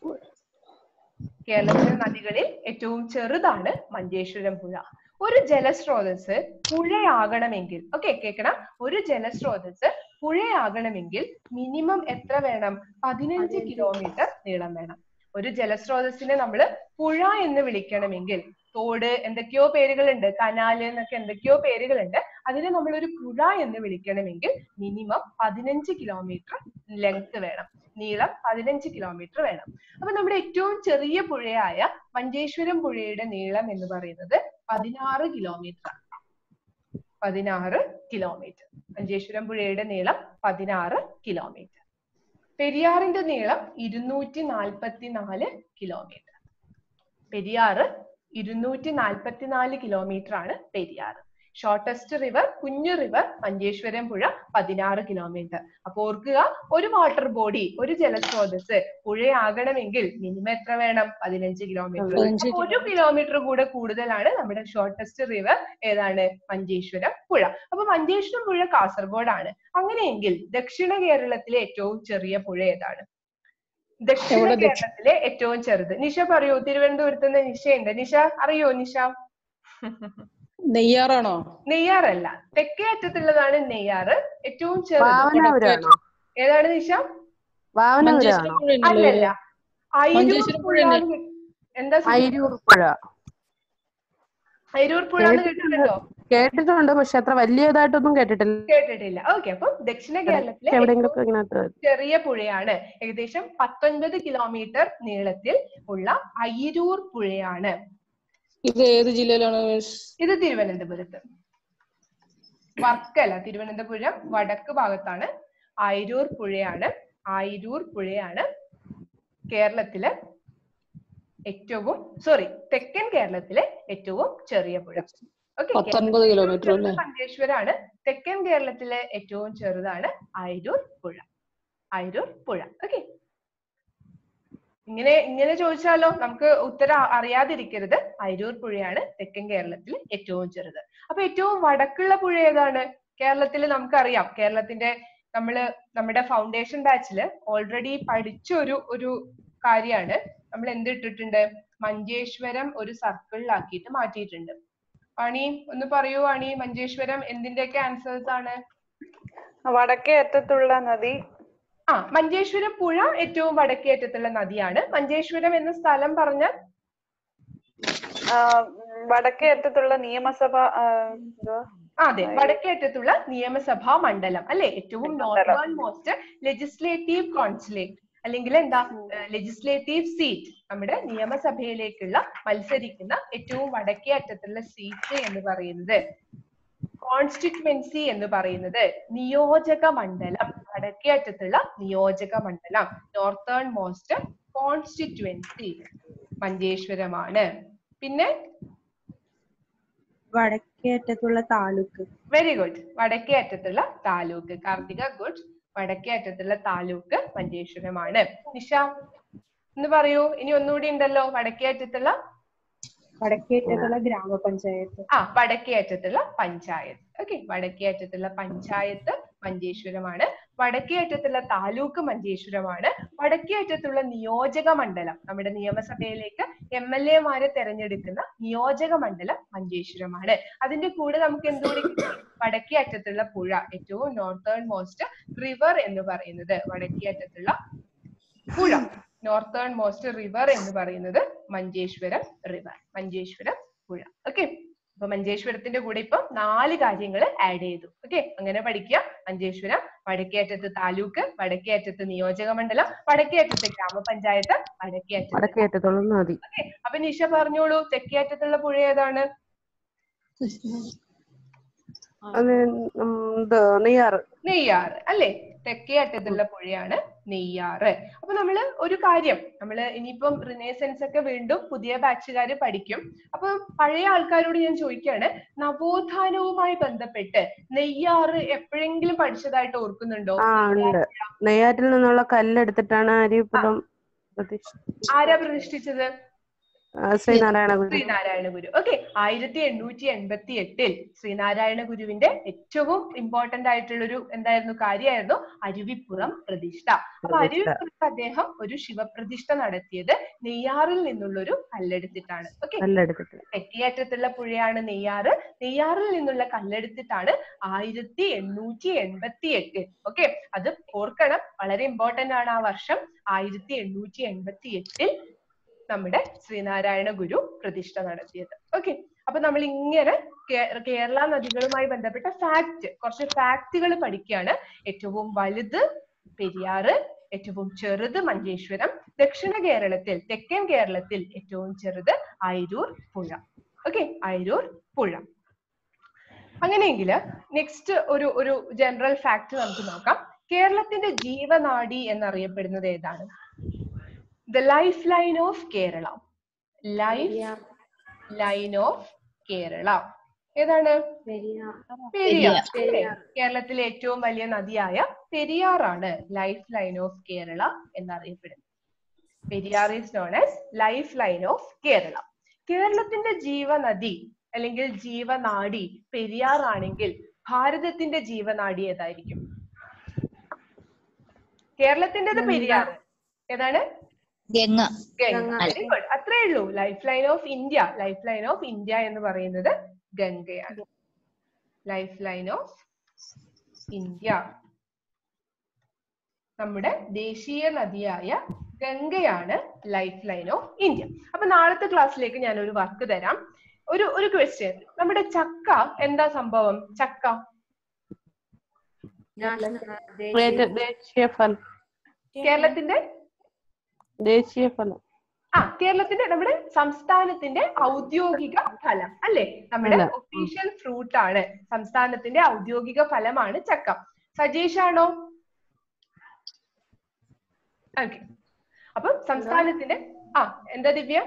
S1: കേരളത്തിലെ നദികളിൽ ഏറ്റവും ചെറുതാണ് മഞ്ചേശ്വരം പുഴ ഒരു ജലസ്രോതസ് പുഴയാകണമെങ്കിൽ ഓക്കെ കേൾക്കണം ഒരു ജലസ്രോതസ് പുഴയാകണമെങ്കിൽ മിനിമം എത്ര വേണം പതിനഞ്ച് കിലോമീറ്റർ നീളം വേണം ഒരു ജലസ്രോതസ്സിനെ നമ്മൾ പുഴ എന്ന് വിളിക്കണമെങ്കിൽ തോട് എന്തൊക്കെയോ പേരുകളുണ്ട് കനാല് എന്നൊക്കെ എന്തൊക്കെയോ പേരുകളുണ്ട് അതിനെ നമ്മൾ ഒരു പുഴ എന്ന് വിളിക്കണമെങ്കിൽ മിനിമം പതിനഞ്ച് കിലോമീറ്റർ ലെങ്ത് വേണം നീളം പതിനഞ്ച് കിലോമീറ്റർ വേണം അപ്പൊ നമ്മുടെ ഏറ്റവും ചെറിയ പുഴയായ മഞ്ചേശ്വരം പുഴയുടെ നീളം എന്ന് പറയുന്നത് പതിനാറ് കിലോമീറ്റർ ആണ് പതിനാറ് കിലോമീറ്റർ മഞ്ചേശ്വരം പുഴയുടെ നീളം പതിനാറ് കിലോമീറ്റർ പെരിയാറിന്റെ നീളം ഇരുന്നൂറ്റി നാൽപ്പത്തി നാല് കിലോമീറ്റർ പെരിയാറ് ഇരുന്നൂറ്റി നാൽപ്പത്തിനാല് കിലോമീറ്റർ ആണ് പെരിയാറ് ഷോർട്ടസ്റ്റ് റിവർ കുഞ്ഞു റിവർ മഞ്ചേശ്വരം പുഴ പതിനാറ് കിലോമീറ്റർ അപ്പൊ ഓർക്കുക ഒരു വാട്ടർ ബോഡി ഒരു ജലസ്രോതസ് പുഴയാകണമെങ്കിൽ മിനിമം എത്ര വേണം പതിനഞ്ച് കിലോമീറ്റർ
S2: പതിനഞ്ച്
S1: അപ്പൊ ഒരു കിലോമീറ്റർ കൂടെ കൂടുതലാണ് നമ്മുടെ ഷോർട്ടസ്റ്റ് റിവർ ഏതാണ് മഞ്ചേശ്വരം പുഴ അപ്പൊ മഞ്ചേശ്വരം പുഴ കാസർഗോഡാണ് അങ്ങനെയെങ്കിൽ ദക്ഷിണ കേരളത്തിലെ ഏറ്റവും ചെറിയ പുഴ ഏതാണ് ദക്ഷിണ
S2: എവിടെ ദക്ഷി-
S1: കേരളത്തിലെ ഏറ്റവും ചെറുത് നിഷ പറയൂ തിരുവനന്തപുരത്ത് നിന്ന് നിഷയുണ്ട് നിഷ അറിയോ നിഷ
S2: നെയ്യാറാണോ
S1: നെയ്യാറല്ല തെക്കേ അറ്റത്തുള്ളതാണ് നെയ്യാറ് ഏറ്റവും ചെറുത്
S7: വാവനാപുരാണോ
S1: ഏതാണ് നിഷ
S7: വാവനാപുരാണോ
S2: മഞ്ചേശ്വരം പുഴ തന്നെയല്ലേ
S1: അല്ലല്ല അയിരൂർ
S2: മഞ്ചേശ്വരം
S1: പുഴ
S2: പുഴയല്ലേ?
S1: എന്ന് കേ- എന്താ സുധി?
S7: അയിരൂർ പുഴ
S1: അയിരൂർ പുഴ എന്ന് കേട്ടിട്ടുണ്ടോ
S7: കേട്ടിട്ടുണ്ട് പക്ഷെ അത്ര വലിയതായിട്ടൊന്നും കേട്ടിട്ടില്ല
S1: കേട്ടിട്ടില്ല ഓക്കെ അപ്പം ദക്ഷിണ കേരളത്തിലെ
S7: എവിടെയെങ്കിലും
S1: ഏറ്റവും
S7: ഇങ്ങനത്തെ
S1: ചെറിയ പുഴയാണ് ഏകദേശം പത്തൊൻപത് കിലോമീറ്റർ നീളത്തിൽ ഉള്ള അയിരൂർ പുഴയാണ്
S2: ഇത് ഏത് ജില്ലയിലാണ് മിസ്?
S1: ഇത് തിരുവനന്തപുരത്ത് വർക്കല തിരുവനന്തപുരം വടക്ക് ഭാഗത്താണ് ആയിരൂർ പുഴയാണ് ആയിരൂർ പുഴയാണ് കേരളത്തിലെ ഏറ്റവും സോറി തെക്കൻ കേരളത്തിലെ ഏറ്റവും ചെറിയ പുഴ ഓക്കെ
S2: പത്തൊൻപത് കിലോമീറ്റർ അല്ലേ
S1: മഞ്ചേശ്വരാണ് തെക്കൻ കേരളത്തിലെ ഏറ്റവും ചെറുതാണ് ആയിരൂർ പുഴ ആയിരൂർ പുഴ ഓക്കെ ഇങ്ങനെ ഇങ്ങനെ ചോദിച്ചാലോ നമുക്ക് ഉത്തരം അ- അറിയാതിരിക്കരുത് അയിരൂർ പുഴയാണ് തെക്കൻ കേരളത്തിൽ ഏറ്റവും ചെറുത് അപ്പൊ ഏറ്റവും വടക്കുള്ള പുഴ ഏതാണ് കേരളത്തിൽ നമുക്കറിയാം കേരളത്തിന്റെ നമ്മള് നമ്മുടെ ഫൗണ്ടേഷൻ ബാച്ചില് ഓൾറെഡി പഠിച്ച ഒരു ഒരു കാര്യമാണ് നമ്മൾ എന്ത് ഇട്ടിട്ടുണ്ട് മഞ്ചേശ്വരം ഒരു സർക്കിളിലാക്കിയിട്ട് മാറ്റിയിട്ടുണ്ട് അണി ഒന്ന് പറയൂ അണി മഞ്ചേശ്വരം എന്തിന്റെയൊക്കെ ആൻസേഴ്സ് ആണ്
S4: വടക്കേ അറ്റത്തുള്ള നദി
S1: ആ മഞ്ചേശ്വരം പുഴ ഏറ്റവും വടക്കേ അറ്റത്തുള്ള നദിയാണ് മഞ്ചേശ്വരം എന്ന സ്ഥലം പറഞ്ഞ
S4: ആ, വടക്കേ അറ്റത്തുള്ള നിയമസഭ ആ, എന്തുവാ
S1: അതെ വടക്കേ അറ്റത്തുള്ള നിയമസഭാ മണ്ഡലം അല്ലെ ഏറ്റവും
S4: മണ്ഡലം.
S1: നോർത്തേൺ മോസ്റ്റ് ലെജിസ്ലേറ്റീവ് കോൺസുലേറ്റ് അല്ലെങ്കിൽ എന്താ ലെജിസ്ലേറ്റീവ് സീറ്റ് നമ്മുടെ നിയമസഭയിലേക്കുള്ള മത്സരിക്കുന്ന ഏറ്റവും വടക്കേ അറ്റത്തുള്ള സീറ്റ് എന്ന് പറയുന്നത് കോൺസ്റ്റിറ്റ്യുവൻസി എന്ന് പറയുന്നത് നിയോജക മണ്ഡലം വടക്കേ അറ്റത്തുള്ള നിയോജക മണ്ഡലം നോർത്തേൺ മോസ്റ്റ് കോൺസ്റ്റിറ്റ്യുവൻസി മഞ്ചേശ്വരമാണ് പിന്നെ
S8: വടക്കേ അറ്റത്തുള്ള താലൂക്ക്
S1: വെരി ഗുഡ് വടക്കേ അറ്റത്തുള്ള താലൂക്ക് കാർത്തിക ഗുഡ് വടക്കേ അറ്റത്തുള്ള താലൂക്ക് മഞ്ചേശ്വരമാണ് നിഷ എന്ന് പറയൂ ഇനി ഒന്നുകൂടി ഉണ്ടല്ലോ വടക്കേ അറ്റത്തുള്ള
S8: വടക്കേ അറ്റത്തുള്ള ഗ്രാമപഞ്ചായത്ത്
S1: ആ വടക്കേ അറ്റത്തുള്ള പഞ്ചായത്ത് ഓക്കെ വടക്കേ അറ്റത്തുള്ള പഞ്ചായത്ത് മഞ്ചേശ്വരമാണ് വടക്കേ അറ്റത്തുള്ള താലൂക്ക് മഞ്ചേശ്വരമാണ് വടക്കേ അറ്റത്തുള്ള നിയോജക മണ്ഡലം നമ്മുടെ നിയമസഭയിലേക്ക് എം എൽ എമാരെ തെരഞ്ഞെടുക്കുന്ന നിയോജക മണ്ഡലം മഞ്ചേശ്വരമാണ് അതിന്റെ കൂടെ നമുക്ക് എന്തുകൂടി കിട്ടി? വടക്കേ അറ്റത്തുള്ള പുഴ ഏറ്റവും നോർത്തേൺ മോസ്റ്റ് റിവർ എന്ന് പറയുന്നത് വടക്കേ അറ്റത്തുള്ള പുഴ നോർത്തേൺ മോസ്റ്റ് റിവർ എന്ന് പറയുന്നത് മഞ്ചേശ്വരം റിവർ മഞ്ചേശ്വരം പുഴ ഓക്കെ അപ്പൊ മഞ്ചേശ്വരത്തിന്റെ കൂടെ ഇപ്പൊ നാല് കാര്യങ്ങൾ ആഡ് ചെയ്തു ഓക്കെ അങ്ങനെ പഠിക്കുക മഞ്ചേശ്വരം വടക്കേ അറ്റത്ത് താലൂക്ക് വടക്കേ അറ്റത്ത് നിയോജക മണ്ഡലം വടക്കേ അറ്റത്ത് ഗ്രാമപഞ്ചായത്ത് വടക്കേ അറ്റത്ത്
S7: വടക്കേ അറ്റത്തുള്ള നദി
S1: ഓക്കെ അപ്പൊ നിഷ പറഞ്ഞോളൂ തെക്കേ അറ്റത്തുള്ള പുഴ ഏതാണ്
S7: അത് ഉം, ഇത് നെയ്യാറ്
S1: നെയ്യാറ് അല്ലെ തെക്കേ അറ്റത്തുള്ള പുഴയാണ് നെയ്യാറ് അപ്പൊ നമ്മള് ഒരു കാര്യം നമ്മള് ഇനിയിപ്പം റിനേസൻസ് ഒക്കെ വീണ്ടും പുതിയ ബാച്ചുകാര് പഠിക്കും അപ്പൊ പഴയ ആൾക്കാരോട് ഞാൻ ചോദിക്കാണ് നവോത്ഥാനവുമായി ബന്ധപ്പെട്ട് നെയ്യാറ് എപ്പോഴെങ്കിലും പഠിച്ചതായിട്ട് ഓർക്കുന്നുണ്ടോ
S7: ആ ഉണ്ട് നെയ്യാറ്റിൽ നിന്നുള്ള കല്ലെടുത്തിട്ടാണ് അരിപ്പുറം പ്രതിഷ്ഠ
S1: ആരാ പ്രതിഷ്ഠിച്ചത്
S7: ആ, ശ്രീനാരായണ ഗുരു
S1: ശ്രീനാരായണ ഗുരു ഓക്കെ ആയിരത്തി എണ്ണൂറ്റി എൺപത്തി എട്ടിൽ ശ്രീനാരായണ ഗുരുവിന്റെ ഏറ്റവും ഇമ്പോർട്ടന്റ് ആയിട്ടുള്ള ഒരു എന്തായിരുന്നു കാര്യമായിരുന്നു അരുവിപ്പുറം പ്രതിഷ്ഠ അപ്പൊ
S7: പ്രതിഷ്ഠ.
S1: അരുവിപ്പുറത്ത് അദ്ദേഹം ഒരു ശിവപ്രതിഷ്ഠ നടത്തിയത് നെയ്യാറിൽ നിന്നുള്ളൊരു കല്ലെടുത്തിട്ടാണ് ഓക്കെ
S7: കല്ലെടുത്തിട്ട്
S1: തെക്കേയറ്റത്തുള്ള പുഴയാണ് നെയ്യാറ് നെയ്യാറിൽ നിന്നുള്ള കല്ലെടുത്തിട്ടാണ് ആയിരത്തി എണ്ണൂറ്റി എൺപത്തി എട്ടിൽ ഓക്കെ അത് ഓർക്കണം വളരെ ഇമ്പോർട്ടന്റ് ആണ് ആ വർഷം ആയിരത്തി എണ്ണൂറ്റി എൺപത്തി എട്ടിൽ നമ്മുടെ ശ്രീനാരായണ ഗുരു പ്രതിഷ്ഠ നടത്തിയത് ഓക്കെ അപ്പൊ നമ്മൾ ഇങ്ങനെ കേ- കേരള നദികളുമായി ബന്ധപ്പെട്ട ഫാക്ട് കുറച്ച് ഫാക്ടുകൾ പഠിക്കുകയാണ് ഏറ്റവും വലുത് പെരിയാറ് ഏറ്റവും ചെറുത് മഞ്ചേശ്വരം ദക്ഷിണ കേരളത്തിൽ തെക്കൻ കേരളത്തിൽ ഏറ്റവും ചെറുത് അയിരൂർ പുഴ ഓക്കെ അയിരൂർ പുഴ അങ്ങനെയെങ്കിൽ നെക്സ്റ്റ് ഒരു ഒരു ജനറൽ ഫാക്ട് നമുക്ക് നോക്കാം കേരളത്തിന്റെ ജീവനാഡി എന്നറിയപ്പെടുന്നത് ഏതാണ് the life line of Kerala life line of Kerala ഏതാണ് പെരിയാർ അല്ലേ? കേരളത്തിലെ ഏറ്റവും വലിയ നദിയായ പെരിയാറാണ് ലൈഫ് ലൈൻ ഓഫ് കേരള എന്നറിയപ്പെടുന്നത് Periyar is known as life line of Kerala കേരളത്തിന്റെ ജീവനദി അല്ലെങ്കിൽ ജീവനാഡി പെരിയാർ ആണെങ്കിൽ ഭാരതത്തിന്റെ ജീവനാഡി ഏതായിരിക്കും കേരളത്തിന്റേത് പെരിയാർ ഏതാണ്
S5: ഗംഗ
S1: ഗംഗ വെരി ഗുഡ് അത്രേ ഉള്ളൂ life line of India life line of India എന്ന് പറയുന്നത് ഗംഗയാണ് ലൈഫ് ലൈൻ ഓഫ് ഇന്ത്യ നമ്മുടെ ദേശീയ നദിയായ ഗംഗയാണ് ലൈഫ് ലൈൻ ഓഫ് ഇന്ത്യ അപ്പൊ നാളത്തെ ക്ലാസ്സിലേക്ക് ഞാൻ ഒരു വർക്ക് തരാം ഒരു ഒരു ക്വസ്റ്റ്യൻ നമ്മുടെ ചക്ക എന്താ സംഭവം ചക്ക
S7: ദേശ- ദേശീയ ഫലം
S1: കേരളത്തിന്റെ
S7: ദേശീയ ഫലം
S1: ആ കേരളത്തിന്റെ നമ്മുടെ സംസ്ഥാനത്തിന്റെ ഔദ്യോഗിക ഫലം അല്ലെ നമ്മുടെ
S7: ഫലം.
S1: ഒഫീഷ്യൽ ഫ്രൂട്ട് ആണ് സംസ്ഥാനത്തിന്റെ ഔദ്യോഗിക ഫലമാണ് ചക്ക സജീഷ് ആണോ ഓക്കെ അപ്പം സംസ്ഥാനത്തിന്റെ ആ എന്താ ദിവ്യ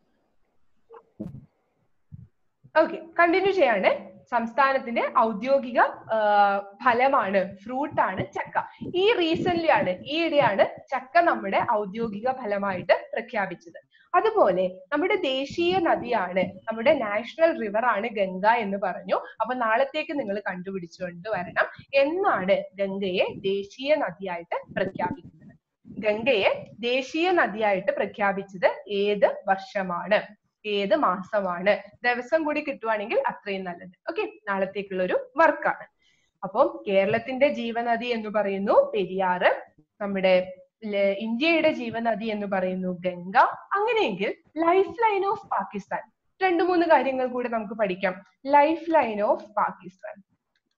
S1: ഓക്കെ കണ്ടിന്യൂ ചെയ്യാണ് സംസ്ഥാനത്തിന്റെ ഔദ്യോഗിക ആ, ഫലമാണ് ഫ്രൂട്ട് ആണ് ചക്ക ഈ റീസെന്റ് ആണ് ഈയിടെയാണ് ചക്ക നമ്മുടെ ഔദ്യോഗിക ഫലമായിട്ട് പ്രഖ്യാപിച്ചത് അതുപോലെ നമ്മുടെ ദേശീയ നദിയാണ് നമ്മുടെ നാഷണൽ റിവർ ആണ് ഗംഗ എന്ന് പറഞ്ഞു അപ്പൊ നാളത്തേക്ക് നിങ്ങൾ കണ്ടുപിടിച്ചുകൊണ്ട് വരണം എന്നാണ് ഗംഗയെ ദേശീയ നദിയായിട്ട് പ്രഖ്യാപിക്കുന്നത് ഗംഗയെ ദേശീയ നദിയായിട്ട് പ്രഖ്യാപിച്ചത് ഏത് വർഷമാണ് ഏത് മാസമാണ് ദിവസം കൂടി കിട്ടുവാണെങ്കിൽ അത്രയും നല്ലത് ഓക്കെ നാളത്തേക്കുള്ള ഒരു വർക്കാണ് അപ്പം കേരളത്തിന്റെ ജീവനദി എന്ന് പറയുന്നു പെരിയാറ് നമ്മുടെ ല- ഇന്ത്യയുടെ ജീവനദി എന്ന് പറയുന്നു ഗംഗ അങ്ങനെയെങ്കിൽ ലൈഫ് ലൈൻ ഓഫ് പാകിസ്ഥാൻ രണ്ടു മൂന്ന് കാര്യങ്ങൾ കൂടി നമുക്ക് പഠിക്കാം ലൈഫ് ലൈൻ ഓഫ് പാകിസ്ഥാൻ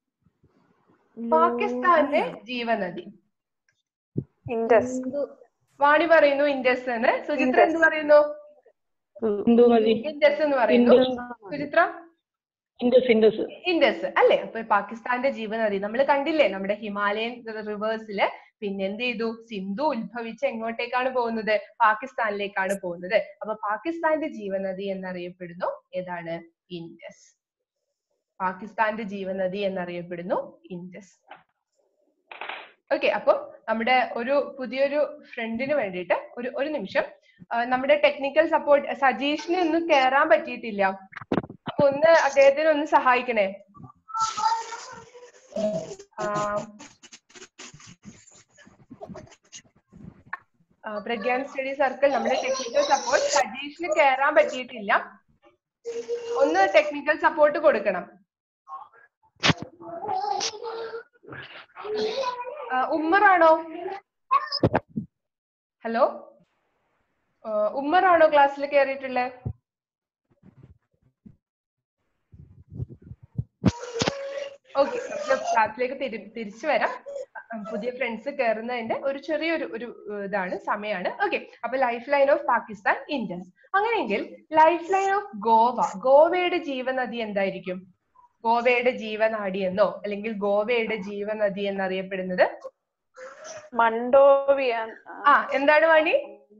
S1: പാകിസ്ഥാന്റെ ജീവനദി
S4: ഇൻഡസ്
S1: വാണി പറയുന്നു ഇൻഡസ് എന്ന് സുചിത്ര എന്ത് പറയുന്നു
S2: ഹിന്ദു നദി
S1: ഇൻഡസ് എന്ന് പറയുന്നു
S2: Indus
S1: Suchitra
S2: Indus Indus
S1: Indus അല്ലെ അപ്പൊ പാകിസ്ഥാന്റെ ജീവനദി നമ്മൾ കണ്ടില്ലേ നമ്മുടെ ഹിമാലയൻ റിവേഴ്സില് പിന്നെ എന്ത് ചെയ്തു സിന്ധു ഉത്ഭവിച്ച് എങ്ങോട്ടേക്കാണ് പോകുന്നത് പാകിസ്ഥാനിലേക്കാണ് പോകുന്നത് അപ്പൊ പാകിസ്ഥാന്റെ ജീവനദി എന്നറിയപ്പെടുന്നു ഏതാണ് ഇൻഡസ് പാകിസ്ഥാന്റെ ജീവനദി എന്നറിയപ്പെടുന്നു ഇൻഡസ് ഓക്കെ അപ്പം നമ്മുടെ ഒരു പുതിയൊരു ഫ്രണ്ടിന് വേണ്ടിയിട്ട് ഒരു ഒരു നിമിഷം ആ, നമ്മുടെ ടെക്നിക്കൽ സപ്പോർട്ട് സജീഷിന് ഒന്നും കേറാൻ പറ്റിയിട്ടില്ല അപ്പൊ ഒന്ന് അദ്ദേഹത്തിന് ഒന്ന് സഹായിക്കണേ ആ, ആ, പ്രഗ്യാൻ സ്റ്റഡി സർക്കിൾ നമ്മുടെ ടെക്നിക്കൽ സപ്പോർട്ട് സജീഷിന് കേറാൻ പറ്റിയിട്ടില്ല ഒന്ന് ടെക്നിക്കൽ സപ്പോർട്ട് കൊടുക്കണം ആ, ഉമ്മറാണോ ഹലോ ഉമ്മറാണോ ക്ലാസ്സിൽ കയറിയിട്ടുള്ളത് ഓക്കെ നമുക്ക് ക്ലാസ്സിലേക്ക് തിരി തിരിച്ചു വരാം ഉം, പുതിയ ഫ്രണ്ട്സ് കയറുന്നതിന്റെ ഒരു ചെറിയൊരു ഒരു ഏർ, ഇതാണ് സമയമാണ് ഓക്കെ അപ്പൊ life line of Pakistan Indus അങ്ങനെയെങ്കിൽ ലൈഫ് ലൈൻ ഓഫ് ഗോവ ഗോവയുടെ ജീവനദി എന്തായിരിക്കും ഗോവയുടെ ജീവനാടി എന്നോ അല്ലെങ്കിൽ ഗോവയുടെ ജീവനദി എന്നറിയപ്പെടുന്നത്
S4: മണ്ടോവിയ
S1: ആ എന്താണ് വാണി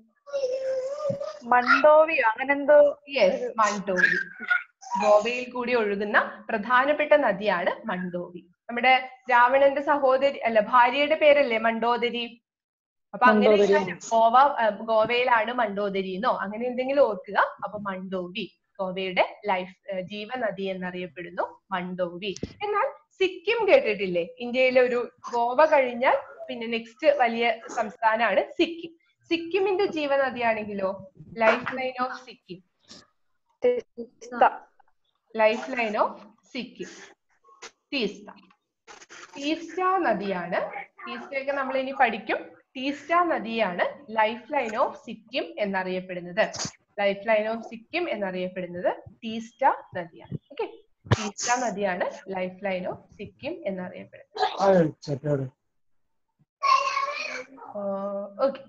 S4: മണ്ടോവിയോ അങ്ങനെന്തോ
S1: യെസ് മണ്ടോവി ഗോവയിൽ കൂടി ഒഴുകുന്ന പ്രധാനപ്പെട്ട നദിയാണ് മണ്ടോവി നമ്മുടെ രാവണന്റെ സഹോദരി അല്ല ഭാര്യയുടെ പേരല്ലേ മണ്ടോദരി അപ്പൊ അങ്ങനെ
S2: മണ്ടോദരി.
S1: ഇങ്ങനെ ഗോവ ആ, ഗോവയിലാണ് മണ്ടോദരി എന്നോ അങ്ങനെ എന്തെങ്കിലും ഓർക്കുക അപ്പൊ മണ്ടോവി ഗോവയുടെ ലൈഫ് ജീവനദി എന്നറിയപ്പെടുന്നു മണ്ടോവി എന്നാൽ സിക്കിം കേട്ടിട്ടില്ലേ ഇന്ത്യയിലെ ഒരു ഗോവ കഴിഞ്ഞാൽ പിന്നെ നെക്സ്റ്റ് വലിയ സംസ്ഥാനമാണ് സിക്കിം സിക്കിമിന്റെ ജീവനദിയാണെങ്കിലോ life line of Sikkim
S4: Teesta.
S1: Life line of Sikkim Teesta Teesta നദിയാണ് ടീസ്റ്റയൊക്കെ നമ്മൾ ഇനി പഠിക്കും ടീസ്റ്റ നദിയാണ് ലൈഫ് ലൈൻ ഓഫ് സിക്കിം എന്നറിയപ്പെടുന്നത് ലൈഫ് ലൈൻ ഓഫ് സിക്കിം എന്നറിയപ്പെടുന്നത് ടീസ്റ്റ നദിയാണ് ഓക്കെ ടീസ്റ്റ നദിയാണ് ലൈഫ് ലൈൻ ഓഫ് സിക്കിം എന്നറിയപ്പെടുന്നത് okay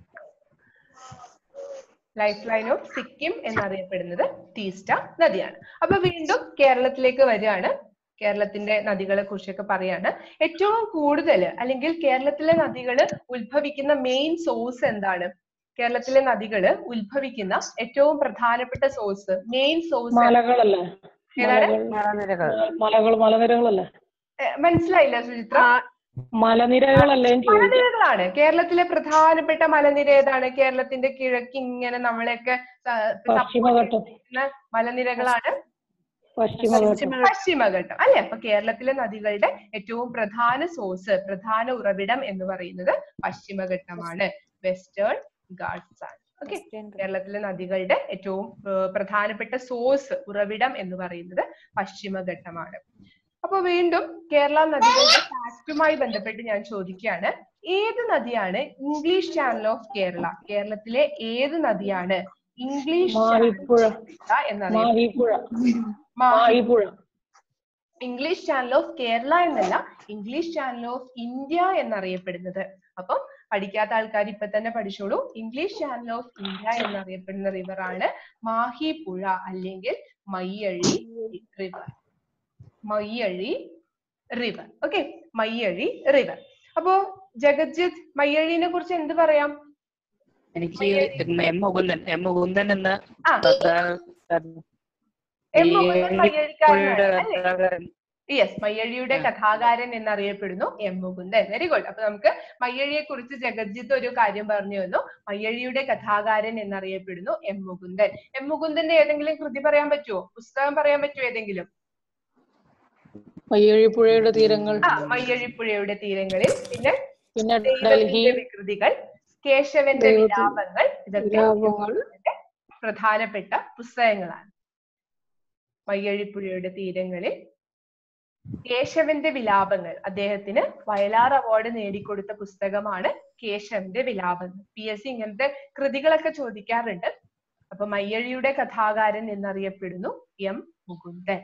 S1: life line of Sikkim എന്നറിയപ്പെടുന്നത് ടീസ്റ്റ നദിയാണ് അപ്പൊ വീണ്ടും കേരളത്തിലേക്ക് വരികയാണ് കേരളത്തിന്റെ നദികളെ കുറിച്ചൊക്കെ പറയാണ് ഏറ്റവും കൂടുതൽ അല്ലെങ്കിൽ കേരളത്തിലെ നദികൾ ഉത്ഭവിക്കുന്ന മെയിൻ സോഴ്സ് എന്താണ് കേരളത്തിലെ നദികള് ഉത്ഭവിക്കുന്ന ഏറ്റവും പ്രധാനപ്പെട്ട സോഴ്സ് മെയിൻ സോഴ്സ്
S2: മലകളല്ലേ
S1: ഏതാണ്?
S2: മലകൾ മലകൾ മലനിരകളല്ലേ
S1: മനസ്സിലായില്ല സുചിത്ര
S2: മലനിരകളല്ലേ എന്ന് ചോദിച്ചു
S1: മലനിരകളാണ് കേരളത്തിലെ പ്രധാനപ്പെട്ട മലനിര ഏതാണ് കേരളത്തിന്റെ കിഴക്ക് ഇങ്ങനെ നമ്മളെയൊക്കെ സ- support
S2: പശ്ചിമഘട്ടം
S1: ചെയ്യുന്ന മലനിരകളാണ്
S2: പശ്ചിമഘട്ടം
S1: പശ്ചിമഘട്ടം അല്ലെ അപ്പൊ കേരളത്തിലെ നദികളുടെ ഏറ്റവും പ്രധാന സോഴ്സ് പ്രധാന ഉറവിടം എന്ന് പറയുന്നത് പശ്ചിമഘട്ടമാണ് വെസ്റ്റേൺ ഗാഡ്സ് ആണ് ഓക്കെ കേരളത്തിലെ നദികളുടെ ഏറ്റവും ഏർ, പ്രധാനപ്പെട്ട സോഴ്സ് ഉറവിടം എന്ന് പറയുന്നത് പശ്ചിമഘട്ടമാണ് അപ്പൊ വീണ്ടും കേരള നദികളുടെ ഫാക്ടുമായി ബന്ധപ്പെട്ട് ഞാൻ ചോദിക്കുകയാണ് ഏത് നദിയാണ് ഇംഗ്ലീഷ് ചാനൽ ഓഫ് കേരള കേരളത്തിലെ ഏത് നദിയാണ് ഇംഗ്ലീഷ്
S2: മാഹിപ്പുഴ
S1: എന്നറിയാം
S2: Mahipuzha Mahipuzha
S1: English Channel of Kerala എന്നല്ല ഇംഗ്ലീഷ് ചാനൽ ഓഫ് ഇന്ത്യ എന്നറിയപ്പെടുന്നത് അപ്പം പഠിക്കാത്ത ആൾക്കാർ ഇപ്പൊ തന്നെ പഠിച്ചോളൂ ഇംഗ്ലീഷ് ചാനൽ ഓഫ് ഇന്ത്യ എന്നറിയപ്പെടുന്ന റിവർ ആണ് മാഹി പുഴ അല്ലെങ്കിൽ Mayyazhi river Mayyazhi river okay Mayyazhi river അപ്പോ ജഗജിത്ത് മയ്യഴിനെ കുറിച്ച് എന്ത് പറയാം
S6: എനിക്ക് എം മുകുന്ദൻ എം മുകുന്ദൻ എന്ന
S1: ആ
S6: കഥാകാരൻ
S1: എം മുകുന്ദൻ
S6: ഈ
S1: മയ്യഴിക്കാരനാണ്
S6: പുഴയുടെ
S1: അല്ലേ
S6: കഥാകാരൻ
S1: യെസ് മയ്യഴിയുടെ
S6: ആ.
S1: കഥാകാരൻ എന്നറിയപ്പെടുന്നു എം മുകുന്ദൻ വെരി ഗുഡ് അപ്പൊ നമുക്ക് മയ്യഴിയെ കുറിച്ച് ജഗജിത്ത് ഒരു കാര്യം പറഞ്ഞു തന്നു മയ്യഴിയുടെ കഥാകാരൻ എന്നറിയപ്പെടുന്നു എം മുകുന്ദൻ എം മുകുന്ദന്റെ ഏതെങ്കിലും കൃതി പറയാൻ പറ്റുമോ പുസ്തകം പറയാൻ പറ്റുമോ ഏതെങ്കിലും
S2: മയ്യഴിപ്പുഴയുടെ തീരങ്ങൾ
S1: ആ മയ്യഴിപ്പുഴയുടെ തീരങ്ങളിൽ പിന്നെ
S2: പിന്നെ ഡൽഹി
S1: ദൈവത്തിന്റെ വികൃതികൾ കേശവന്റെ
S2: ദൈവത്തിന്റെ
S1: വിലാപങ്ങൾ ഇതൊക്കെ
S2: വിലാപങ്ങൾ.
S1: ഇതിന്റെ പ്രധാനപ്പെട്ട പുസ്തകങ്ങളാണ് മയ്യഴിപ്പുഴയുടെ തീരങ്ങളിൽ കേശവന്റെ വിലാപങ്ങൾ അദ്ദേഹത്തിന് വയലാർ അവാർഡ് നേടിക്കൊടുത്ത പുസ്തകമാണ് കേശവന്റെ വിലാപങ്ങൾ പി എസ് സി ഇങ്ങനത്തെ കൃതികളൊക്കെ ചോദിക്കാറുണ്ട് അപ്പൊ മയ്യഴിയുടെ കഥാകാരൻ എന്നറിയപ്പെടുന്നു എം മുകുന്ദൻ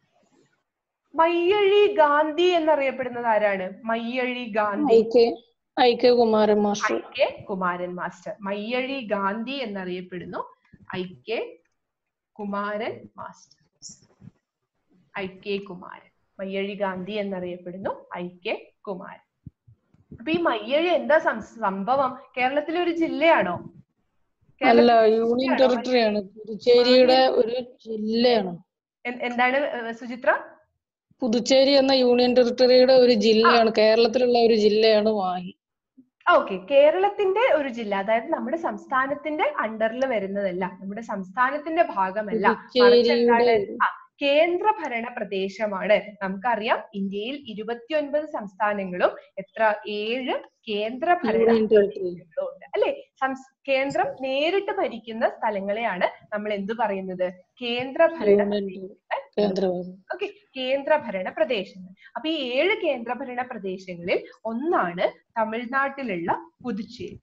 S1: മയ്യഴി ഗാന്ധി എന്നറിയപ്പെടുന്നത് ആരാണ് Mayyazhi Gandhi
S2: I K I K Kumaran
S1: I
S2: master
S1: K Kumaran master Mayyazhi Gandhi എന്നറിയപ്പെടുന്നു I K Kumaran master I K Kumaran Mayyazhi Gandhi എന്നറിയപ്പെടുന്നു ഐ കെ കുമാരൻ അപ്പൊ ഈ മയ്യഴി എന്താ സം- സംഭവം കേരളത്തിലെ ഒരു ജില്ലയാണോ
S2: അല്ല
S1: കേരളത്തിലെ
S2: യൂണിയൻ
S1: ജില്ലയാണോ?
S2: ടെറിട്ടറിയാണ് പുതുച്ചേരിയുടെ ഒരു ജില്ലയാണ്
S1: എൻ- എന്താണ് ഏർ സുചിത്ര
S2: പുതുച്ചേരി എന്ന യൂണിയൻ ടെറിട്ടറിയുടെ ഒരു ജില്ലയാണ് കേരളത്തിലുള്ള ഒരു ജില്ലയാണ് മാഹി
S1: ഓക്കെ കേരളത്തിന്റെ ഒരു ജില്ല അതായത് നമ്മുടെ സംസ്ഥാനത്തിന്റെ അണ്ടറിൽ വരുന്നതല്ല നമ്മുടെ സംസ്ഥാനത്തിന്റെ ഭാഗമല്ല മറിച്ച് എന്താണ്
S2: പുതുച്ചേരിയുടെ
S1: ആ കേന്ദ്ര ഭരണ പ്രദേശമാണ് നമുക്കറിയാം ഇന്ത്യയിൽ ഇരുപത്തിയൊൻപത് സംസ്ഥാനങ്ങളും എത്ര ഏഴ് കേന്ദ്ര ഭരണ
S2: യൂണിയൻ ടെറിട്ടറി
S1: പ്രദേശങ്ങളും ഉണ്ട് അല്ലെ സംസ് കേന്ദ്രം നേരിട്ട് ഭരിക്കുന്ന സ്ഥലങ്ങളെയാണ് നമ്മൾ എന്ത് പറയുന്നത് കേന്ദ്ര ഭരണ
S2: യൂണിയൻ
S1: പ്രദേശങ്ങൾ
S2: കേന്ദ്രഭരണം
S1: ഓക്കെ കേന്ദ്രഭരണ പ്രദേശങ്ങൾ അപ്പൊ ഈ ഏഴ് കേന്ദ്രഭരണ പ്രദേശങ്ങളിൽ ഒന്നാണ് തമിഴ്നാട്ടിലുള്ള പുതുച്ചേരി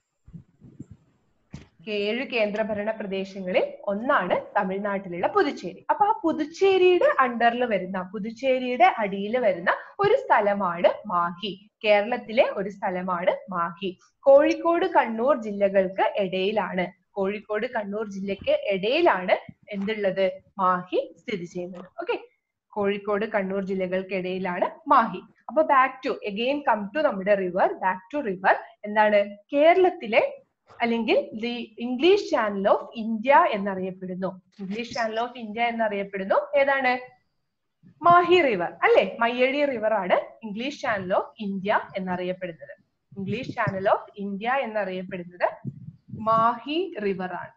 S1: ഏഴ് കേന്ദ്രഭരണ പ്രദേശങ്ങളിൽ ഒന്നാണ് തമിഴ്നാട്ടിലുള്ള പുതുച്ചേരി അപ്പൊ ആ പുതുച്ചേരിയുടെ അണ്ടറിൽ വരുന്ന പുതുച്ചേരിയുടെ അടിയിൽ വരുന്ന ഒരു സ്ഥലമാണ് മാഹി കേരളത്തിലെ ഒരു സ്ഥലമാണ് മാഹി കോഴിക്കോട് കണ്ണൂർ ജില്ലകൾക്ക് ഇടയിലാണ് കോഴിക്കോട് കണ്ണൂർ ജില്ലയ്ക്ക് ഇടയിലാണ് എന്തുള്ളത് മാഹി സ്ഥിതി ചെയ്യുന്നത് ഓക്കെ കോഴിക്കോട് കണ്ണൂർ ജില്ലകൾക്കിടയിലാണ് മാഹി അപ്പൊ back to again come to നമ്മുടെ റിവർ ബാക്ക് ടു റിവർ എന്താണ് കേരളത്തിലെ അല്ലെങ്കിൽ the English Channel of India എന്നറിയപ്പെടുന്നു ഇംഗ്ലീഷ് ചാനൽ ഓഫ് ഇന്ത്യ എന്നറിയപ്പെടുന്നു ഏതാണ് മാഹി റിവർ അല്ലെ മയ്യഴി റിവർ ആണ് ഇംഗ്ലീഷ് ചാനൽ ഓഫ് ഇന്ത്യ എന്നറിയപ്പെടുന്നത് ഇംഗ്ലീഷ് ചാനൽ ഓഫ് ഇന്ത്യ എന്നറിയപ്പെടുന്നത് മാഹി റിവർ ആണ്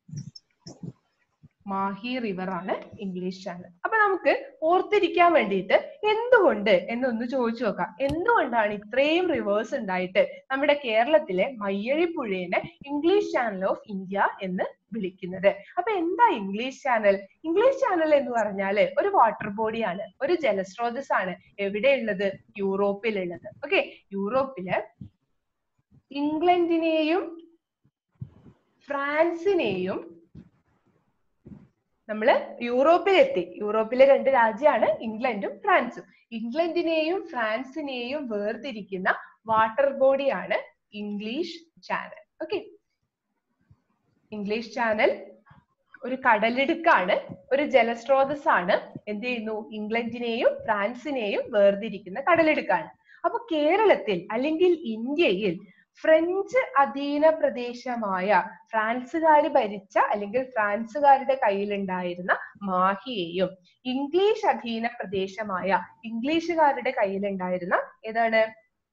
S1: മാഹി റിവർ ആണ് ഇംഗ്ലീഷ് ചാനൽ അപ്പൊ നമുക്ക് ഓർത്തിരിക്കാൻ വേണ്ടിയിട്ട് എന്തുകൊണ്ട് എന്നൊന്ന് ചോദിച്ചു നോക്കാം എന്തുകൊണ്ടാണ് ഇത്രയും റിവേഴ്സ് ഉണ്ടായിട്ട് നമ്മുടെ കേരളത്തിലെ മയ്യഴി പുഴയെ ഇംഗ്ലീഷ് ചാനൽ ഓഫ് ഇന്ത്യ എന്ന് വിളിക്കുന്നത് അപ്പൊ എന്താ ഇംഗ്ലീഷ് ചാനൽ ഇംഗ്ലീഷ് ചാനൽ എന്ന് പറഞ്ഞാല് ഒരു വാട്ടർ ബോഡിയാണ് ഒരു ജലസ്രോതസ്സാണ് എവിടെയുള്ളത് യൂറോപ്പിലുള്ളത് ഓക്കെ യൂറോപ്പില് ഇംഗ്ലണ്ടിനെയും ഫ്രാൻസിനെയും നമ്മള് യൂറോപ്പിലെത്തി യൂറോപ്പിലെ രണ്ട് രാജ്യമാണ് ഇംഗ്ലണ്ടും ഫ്രാൻസും ഇംഗ്ലണ്ടിനെയും ഫ്രാൻസിനെയും വേർതിരിക്കുന്ന വാട്ടർ ബോഡിയാണ് English Channel okay English Channel ഒരു കടലിടുക്കാണ് ഒരു ജലസ്രോതസ്സാണ് എന്ത് ചെയ്യുന്നു ഇംഗ്ലണ്ടിനെയും ഫ്രാൻസിനെയും വേർതിരിക്കുന്ന കടലിടുക്കാണ് അപ്പൊ കേരളത്തിൽ അല്ലെങ്കിൽ ഇന്ത്യയിൽ ഫ്രഞ്ച് അധീന പ്രദേശമായ ഫ്രാൻസുകാർ ഭരിച്ച അല്ലെങ്കിൽ ഫ്രാൻസുകാരുടെ കയ്യിലുണ്ടായിരുന്ന മാഹിയെയും ഇംഗ്ലീഷ് അധീന പ്രദേശമായ ഇംഗ്ലീഷുകാരുടെ കയ്യിലുണ്ടായിരുന്ന ഏതാണ്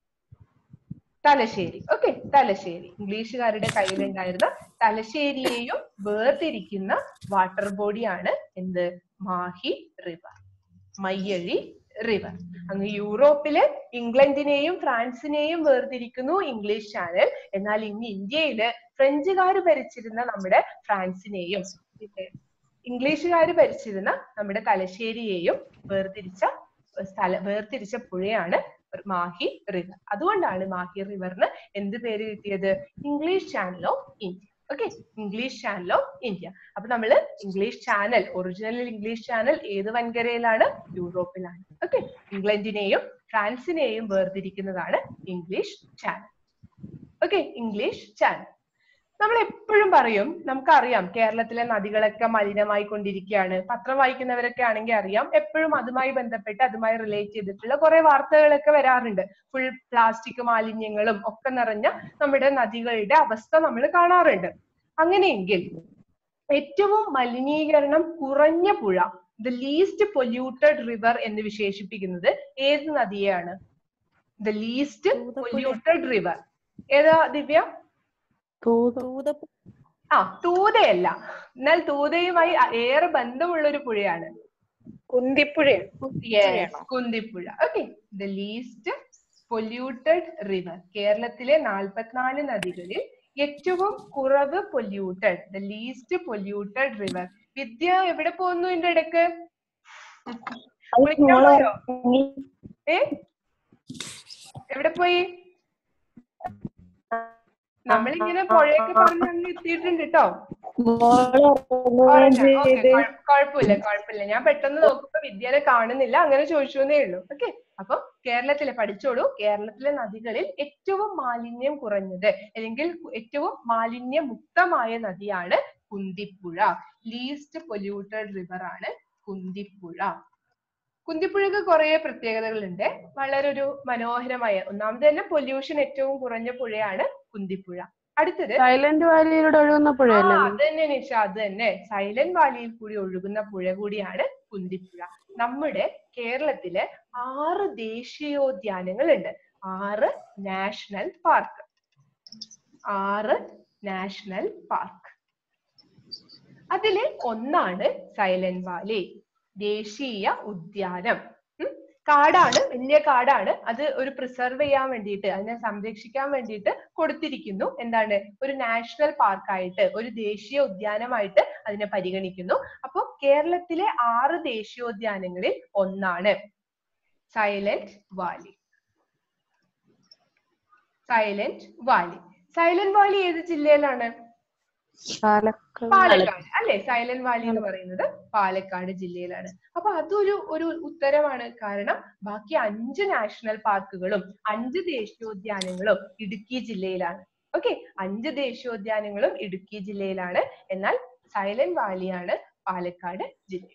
S1: തലശ്ശേരി ഓക്കെ തലശ്ശേരി ഇംഗ്ലീഷുകാരുടെ കയ്യിലുണ്ടായിരുന്ന തലശ്ശേരിയെയും വേർതിരിക്കുന്ന വാട്ടർ ബോഡിയാണ് എന്ത് മാഹി റിവർ മയ്യഴി റിവർ അങ്ങ് യൂറോപ്പില് ഇംഗ്ലണ്ടിനെയും ഫ്രാൻസിനെയും വേർതിരിക്കുന്നു ഇംഗ്ലീഷ് ചാനൽ എന്നാൽ ഇന്ന് ഇന്ത്യയില് ഫ്രഞ്ചുകാർ ഭരിച്ചിരുന്ന നമ്മുടെ ഫ്രാൻസിനെയും പിന്നെ ഇംഗ്ലീഷുകാർ ഭരിച്ചിരുന്ന നമ്മുടെ തലശ്ശേരിയെയും വേർതിരിച്ച സ്ഥല വേർതിരിച്ച പുഴയാണ് മാഹി റിവർ അതുകൊണ്ടാണ് മാഹി റിവറിന് എന്ത് പേര് കിട്ടിയത് English Channel of India okay English Channel of India അപ്പൊ നമ്മള് English Channel original English Channel ഏത് വൻകരയിലാണ് യൂറോപ്പിലാണ് ഓക്കെ ഇംഗ്ലണ്ടിനെയും ഫ്രാൻസിനെയും വേർതിരിക്കുന്നതാണ് English Channel okay English Channel നമ്മൾ എപ്പോഴും പറയും നമുക്കറിയാം കേരളത്തിലെ നദികളൊക്കെ മലിനമായി കൊണ്ടിരിക്കുകയാണ് പത്രം വായിക്കുന്നവരൊക്കെ ആണെങ്കിൽ അറിയാം എപ്പോഴും അതുമായി ബന്ധപ്പെട്ട് അതുമായി റിലേറ്റ് ചെയ്തിട്ടുള്ള കുറെ വാർത്തകളൊക്കെ വരാറുണ്ട് ഫുൾ പ്ലാസ്റ്റിക് മാലിന്യങ്ങളും ഒക്കെ നിറഞ്ഞ നമ്മുടെ നദികളുടെ അവസ്ഥ നമ്മൾ കാണാറുണ്ട് അങ്ങനെയെങ്കിൽ ഏറ്റവും മലിനീകരണം കുറഞ്ഞ പുഴ ദ ലീസ്റ്റ് പൊല്യൂട്ടഡ് റിവർ എന്ന് വിശേഷിപ്പിക്കുന്നത് ഏത് നദിയെയാണ് ദ ലീസ്റ്റ് പൊല്യൂട്ടഡ് റിവർ ഏതാ ദിവ്യ
S3: തൂതപ്പുഴ
S1: ആ തൂതയല്ല എന്നാൽ തൂതയുമായി അ- ഏറെ ബന്ധമുള്ള ഒരു പുഴയാണ്
S4: കുന്തിപ്പുഴയാണ്
S1: Yes, Kunthipuzha okay the least polluted river കേരളത്തിലെ നാൽപ്പത്തിനാല് നദികളിൽ ഏറ്റവും കുറവ് polluted the least polluted river Vidya എവിടെ പോകുന്നു ഇതിന്റെ ഇടക്ക് കുളിക്കാൻ പോയോ ഏ എവിടെ പോയി നമ്മളിങ്ങനെ പുഴയൊക്കെ പറഞ്ഞ് അങ്ങ് എത്തിയിട്ടുണ്ട് കേട്ടോ ഓക്കെ കുഴപ്പമില്ല കുഴപ്പമില്ല ഞാൻ പെട്ടെന്ന് നോക്കുമ്പോ വിദ്യാനെ കാണുന്നില്ല അങ്ങനെ ചോദിച്ചു എന്നേ ഉള്ളൂ ഓക്കെ അപ്പൊ കേരളത്തിലെ പഠിച്ചോളൂ കേരളത്തിലെ നദികളിൽ ഏറ്റവും മാലിന്യം കുറഞ്ഞത് അല്ലെങ്കിൽ ഏറ്റവും മാലിന്യമുക്തമായ നദിയാണ് കുന്തിപ്പുഴ ലീസ്റ്റ് പൊല്യൂട്ടഡ് റിവർ ആണ് കുന്തിപ്പുഴ കുന്തിപ്പുഴക്ക് കുറെ പ്രത്യേകതകളുണ്ട് വളരെ ഒരു മനോഹരമായ ഒന്നാമത് തന്നെ പൊല്യൂഷൻ ഏറ്റവും കുറഞ്ഞ പുഴയാണ് കുന്തിപ്പുഴ അടുത്തത്
S7: സൈലന്റ് വാലിയിലൂടെ ഒഴുകുന്ന
S1: ആ
S7: പുഴയല്ലേ
S1: അത് തന്നെ നിഷ അത് തന്നെ സൈലന്റ് വാലിയിൽ കൂടി ഒഴുകുന്ന പുഴ കൂടിയാണ് കുന്തിപ്പുഴ നമ്മുടെ കേരളത്തില് ആറ് ദേശീയോദ്യാനങ്ങൾ ഉണ്ട് ആറ് നാഷണൽ പാർക്ക് ആറ് നാഷണൽ പാർക്ക് അതില് ഒന്നാണ് സൈലന്റ് വാലി ദേശീയ ഉദ്യാനം ഉം. കാടാണ് വലിയ കാടാണ് അത് ഒരു പ്രിസർവ് ചെയ്യാൻ വേണ്ടിയിട്ട് അതിനെ സംരക്ഷിക്കാൻ വേണ്ടിയിട്ട് കൊടുത്തിരിക്കുന്നു എന്താണ് ഒരു നാഷണൽ പാർക്കായിട്ട് ഒരു ദേശീയ ഉദ്യാനമായിട്ട് അതിനെ പരിഗണിക്കുന്നു അപ്പൊ കേരളത്തിലെ ആറ് ദേശീയോദ്യാനങ്ങളിൽ ഒന്നാണ് Silent Valley Silent Valley Silent Valley ഏത് ജില്ലയിലാണ്
S7: പാലക്കാട്
S1: പാലക്കാട് അല്ലെ സൈലന്റ് വാലി എന്ന് പറയുന്നത് പാലക്കാട് ജില്ലയിലാണ് അപ്പൊ അതൊരു ഒരു ഉത്തരമാണ് കാരണം ബാക്കി അഞ്ച് നാഷണൽ പാർക്കുകളും അഞ്ച് ദേശീയോദ്യാനങ്ങളും ഇടുക്കി ജില്ലയിലാണ് ഓക്കെ അഞ്ച് ദേശീയോദ്യാനങ്ങളും ഇടുക്കി ജില്ലയിലാണ് എന്നാൽ സൈലന്റ് വാലിയാണ് പാലക്കാട് ജില്ലയിൽ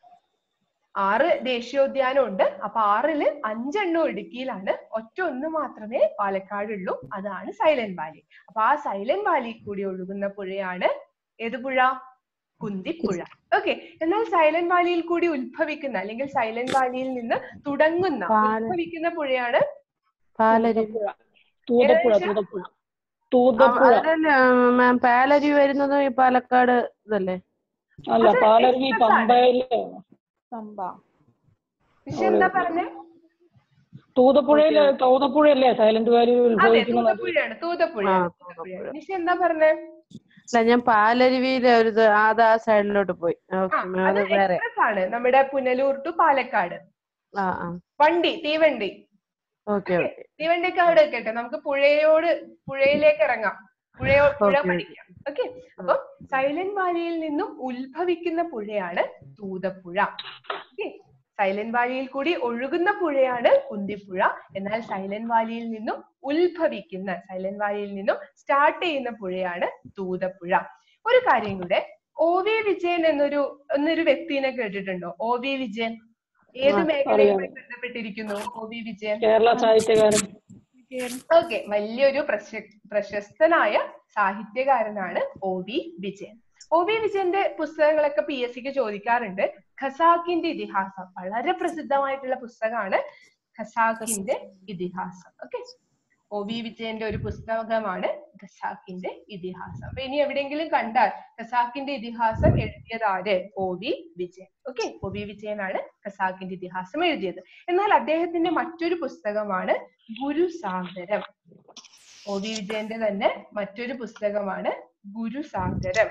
S1: ആറ് ദേശീയോദ്യാനം ഉണ്ട് അപ്പൊ ആറില് അഞ്ചെണ്ണം ഇടുക്കിയിലാണ് ഒറ്റ ഒന്ന് മാത്രമേ പാലക്കാടുള്ളൂ അതാണ് സൈലന്റ് വാലി അപ്പൊ ആ സൈലന്റ് വാലി കൂടി ഒഴുകുന്ന പുഴയാണ് ഏത് പുഴ കുന്തിപ്പുഴ ഓക്കെ എന്നാൽ സൈലന്റ് വാലിയിൽ കൂടി ഉത്ഭവിക്കുന്ന അല്ലെങ്കിൽ സൈലന്റ് വാലിയിൽ നിന്ന് തുടങ്ങുന്ന
S7: പാല-
S1: ഉത്ഭവിക്കുന്ന പുഴയാണ്
S7: പാലരുവി
S2: തൂതപ്പുഴ
S1: ഏതാ
S2: തൂതപ്പുഴ തൂതപ്പുഴ
S7: അതല്ലേ മാം പാലരുവി വരുന്നത് ഈ പാലക്കാട് ഇതല്ലേ
S2: അല്ല
S1: അത്
S2: പാലരുവി
S1: express ആണ്.
S2: പമ്പയിലെ
S3: പമ്പ
S1: പക്ഷെ എന്താ പറഞ്ഞേ
S2: തൂതപ്പുഴയിലെ തൂതപ്പുഴയല്ലേ സൈലന്റ് വാലി
S1: അതെ
S2: ഉത്ഭവിക്കുന്ന നദി
S1: തൂതപ്പുഴയാണ് തൂതപ്പുഴയാണ്
S7: ആ,
S1: തൂതപ്പുഴയാണ് നിഷ എന്താ പറഞ്ഞേ
S7: അല്ല ഞാൻ പാലരുവിയിലെ ഒരു ഇത് അത് ആ സൈഡിലോട്ട് പോയി
S1: ആ
S7: ഓക്കെ മാം
S1: അത്
S7: അത് വേറെ
S1: എക്സ്പ്രസ് ആണ് നമ്മുടെ പുനലൂർ ടു പാലക്കാട്
S7: ആ ആ
S1: വണ്ടി തീവണ്ടി
S7: ഓക്കെ ഓക്കെ
S1: തീവണ്ടിയൊക്കെ അവിടെ വെക്കട്ടെ നമുക്ക് പുഴയോട് പുഴയിലേക്ക് ഇറങ്ങാം പുഴയോ പുഴ
S7: Okay.
S1: പഠിക്കാം ഓക്കെ അപ്പം സൈലന്റ് വാലിയിൽ നിന്നും ഉത്ഭവിക്കുന്ന പുഴയാണ് തൂതപ്പുഴ ഓക്കെ സൈലന്റ് വാലിയിൽ കൂടി ഒഴുകുന്ന പുഴയാണ് കുന്തിപ്പുഴ എന്നാൽ സൈലന്റ് വാലിയിൽ നിന്നും ഉത്ഭവിക്കുന്ന സൈലന്റ് വാലിയിൽ നിന്നും സ്റ്റാർട്ട് ചെയ്യുന്ന പുഴയാണ് തൂതപ്പുഴ ഒരു കാര്യം കൂടെ ഒ വി വിജയൻ എന്നൊരു എന്നൊരു വ്യക്തിനെ കേട്ടിട്ടുണ്ടോ ഒ വി വിജയൻ ഏത്
S7: ആ,
S1: മേഖലയുമായി ബന്ധപ്പെട്ടിരിക്കുന്നു ഒ വി വിജയൻ
S2: കേരള സാഹിത്യകാരൻ
S1: ഓക്കെ വലിയൊരു പ്രശ- പ്രശസ്തനായ സാഹിത്യകാരനാണ് O V Vijayan O V വിജയന്റെ പുസ്തകങ്ങളൊക്കെ പി എസ് സിക്ക് ചോദിക്കാറുണ്ട് ഖസാക്കിന്റെ ഇതിഹാസം വളരെ പ്രസിദ്ധമായിട്ടുള്ള പുസ്തകമാണ് ഖസാക്കിന്റെ ഇതിഹാസം ഓക്കെ ഒ വി വിജയന്റെ ഒരു പുസ്തകമാണ് ഖസാക്കിന്റെ ഇതിഹാസം അപ്പൊ ഇനി എവിടെയെങ്കിലും കണ്ടാൽ ഖസാക്കിന്റെ ഇതിഹാസം എഴുതിയത് ആര് O V Vijayan okay O V വിജയനാണ് ഖസാക്കിന്റെ ഇതിഹാസം എഴുതിയത് എന്നാൽ അദ്ദേഹത്തിന്റെ മറ്റൊരു പുസ്തകമാണ് ഗുരുസാഗരം ഒ വി വിജയന്റെ തന്നെ മറ്റൊരു പുസ്തകമാണ് ഗുരുസാഗരം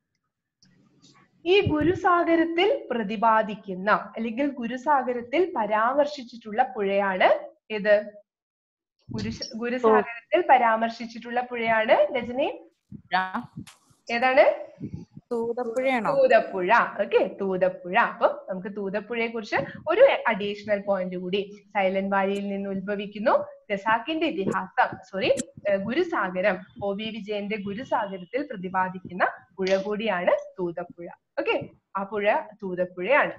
S1: ഈ ഗുരുസാഗരത്തിൽ പ്രതിപാദിക്കുന്ന അല്ലെങ്കിൽ ഗുരുസാഗരത്തിൽ പരാമർശിച്ചിട്ടുള്ള പുഴയാണ് ഏത് ഗുരു ഗുരുസാഗരത്തിൽ പരാമർശിച്ചിട്ടുള്ള പുഴയാണ് രജനി ഏതാണ്
S3: തൂതപ്പുഴയാണോ
S1: തൂതപ്പുഴ ഓക്കെ തൂതപ്പുഴ അപ്പൊ നമുക്ക് തൂതപ്പുഴയെ കുറിച്ച് ഒരു അഡീഷണൽ പോയിന്റ് കൂടി സൈലന്റ് വാലിയിൽ നിന്ന് ഉത്ഭവിക്കുന്നു ഖസാക്കിന്റെ ഇതിഹാസം സോറി ഗുരുസാഗരം ഒ വി വിജയന്റെ ഗുരുസാഗരത്തിൽ പ്രതിപാദിക്കുന്ന പുഴ കൂടിയാണ് തൂതപ്പുഴ ഓക്കെ ആ പുഴ തൂതപ്പുഴയാണ്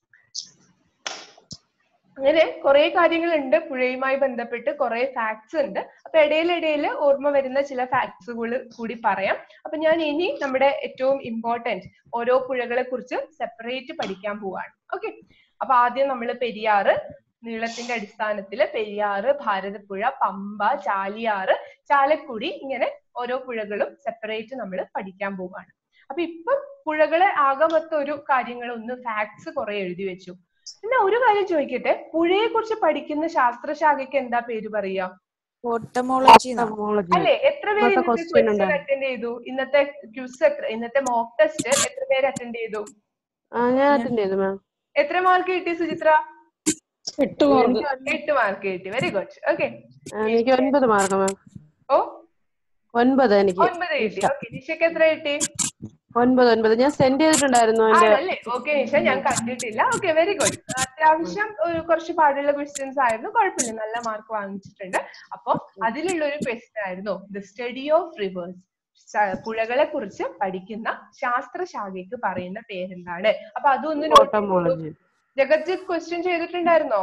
S1: അങ്ങനെ കുറെ കാര്യങ്ങളുണ്ട് പുഴയുമായി ബന്ധപ്പെട്ട് കുറെ ഫാക്ട്സ് ഉണ്ട് അപ്പൊ ഇടയിലിടയിൽ ഓർമ്മ വരുന്ന ചില ഫാക്ട്സുകൾ കൂടി പറയാം അപ്പൊ ഞാൻ ഇനി നമ്മുടെ ഏറ്റവും ഇമ്പോർട്ടന്റ് ഓരോ പുഴകളെ കുറിച്ച് സെപ്പറേറ്റ് പഠിക്കാൻ പോവാണ് ഓക്കെ അപ്പൊ ആദ്യം നമ്മൾ പെരിയാറ് നീളത്തിന്റെ അടിസ്ഥാനത്തിൽ പെരിയാറ് ഭാരതപ്പുഴ പമ്പ ചാലിയാറ് ചാലക്കുടി ഇങ്ങനെ ഓരോ പുഴകളും സെപ്പറേറ്റ് നമ്മൾ പഠിക്കാൻ പോവാണ് അപ്പൊ ഇപ്പം പുഴകളെ ആകെ മൊത്തം ഒരു കാര്യങ്ങൾ ഒന്ന് ഫാക്ട്സ് കുറെ എഴുതി വെച്ചു പിന്നെ ഒരു കാര്യം ചോദിക്കട്ടെ പുഴയെ കുറിച്ച് പഠിക്കുന്ന ശാസ്ത്രശാഖയ്ക്ക് എന്താ പേര് പറയാ
S3: ഓട്ടമോളജി
S7: Ophthalmology.
S1: അല്ലെ എത്ര പേര്
S7: ഇന്നത്തെ
S1: ഇന്നത്തെ
S7: question
S1: ക്വസ്റ്റ്യൻ
S7: ഉണ്ടായിരുന്നു.
S1: അറ്റൻഡ് ചെയ്തു ഇന്നത്തെ ക്യൂസ് എത്ര ഇന്നത്തെ മോക്ക് ടെസ്റ്റ് എത്ര പേര് അറ്റൻഡ് ചെയ്തു
S7: ആ ഞാൻ അറ്റൻഡ് ചെയ്തു മാം
S1: എത്ര മാർക്ക് കിട്ടി സുചിത്ര
S2: എട്ട് മാർക്ക്
S1: എട്ട് മാർക്ക് കിട്ടി വെരി ഗുഡ് ഓക്കെ
S7: എനിക്ക് ഒൻപത് മാർക്ക് മാം
S1: ഓ
S7: ഒൻപത് എനിക്ക്
S1: ഒൻപത് കിട്ടി ഓക്കെ നിഷയ്ക്ക് എത്ര കിട്ടി
S7: ഒൻപത് ഒൻപത് ഞാൻ സെൻഡ് ചെയ്തിട്ടുണ്ടായിരുന്നു എന്റെ
S1: ആണല്ലേ ഓക്കെ നിഷ ഞാൻ കണ്ടിട്ടില്ല ഓക്കെ വെരി ഗുഡ് അത്യാവശ്യം ഒരു കുറച്ച് പാടുള്ള ക്വസ്റ്റ്യൻസ് ആയിരുന്നു കുഴപ്പമില്ല നല്ല മാർക്ക് വാങ്ങിച്ചിട്ടുണ്ട് അപ്പൊ അതിലുള്ള ഒരു ക്വസ്റ്റ്യൻ ആയിരുന്നു ദ സ്റ്റഡി ഓഫ് റിവേഴ്സ് പുഴകളെ കുറിച്ച് പഠിക്കുന്ന ശാസ്ത്രശാഖയ്ക്ക് പറയുന്ന പേരെന്താണ് അപ്പൊ അതൊന്ന് note ചെയ്തോളൂ.
S7: ഓട്ടോമോളജി
S1: ജഗജിത്ത് ക്വസ്റ്റ്യൻ ചെയ്തിട്ടുണ്ടായിരുന്നോ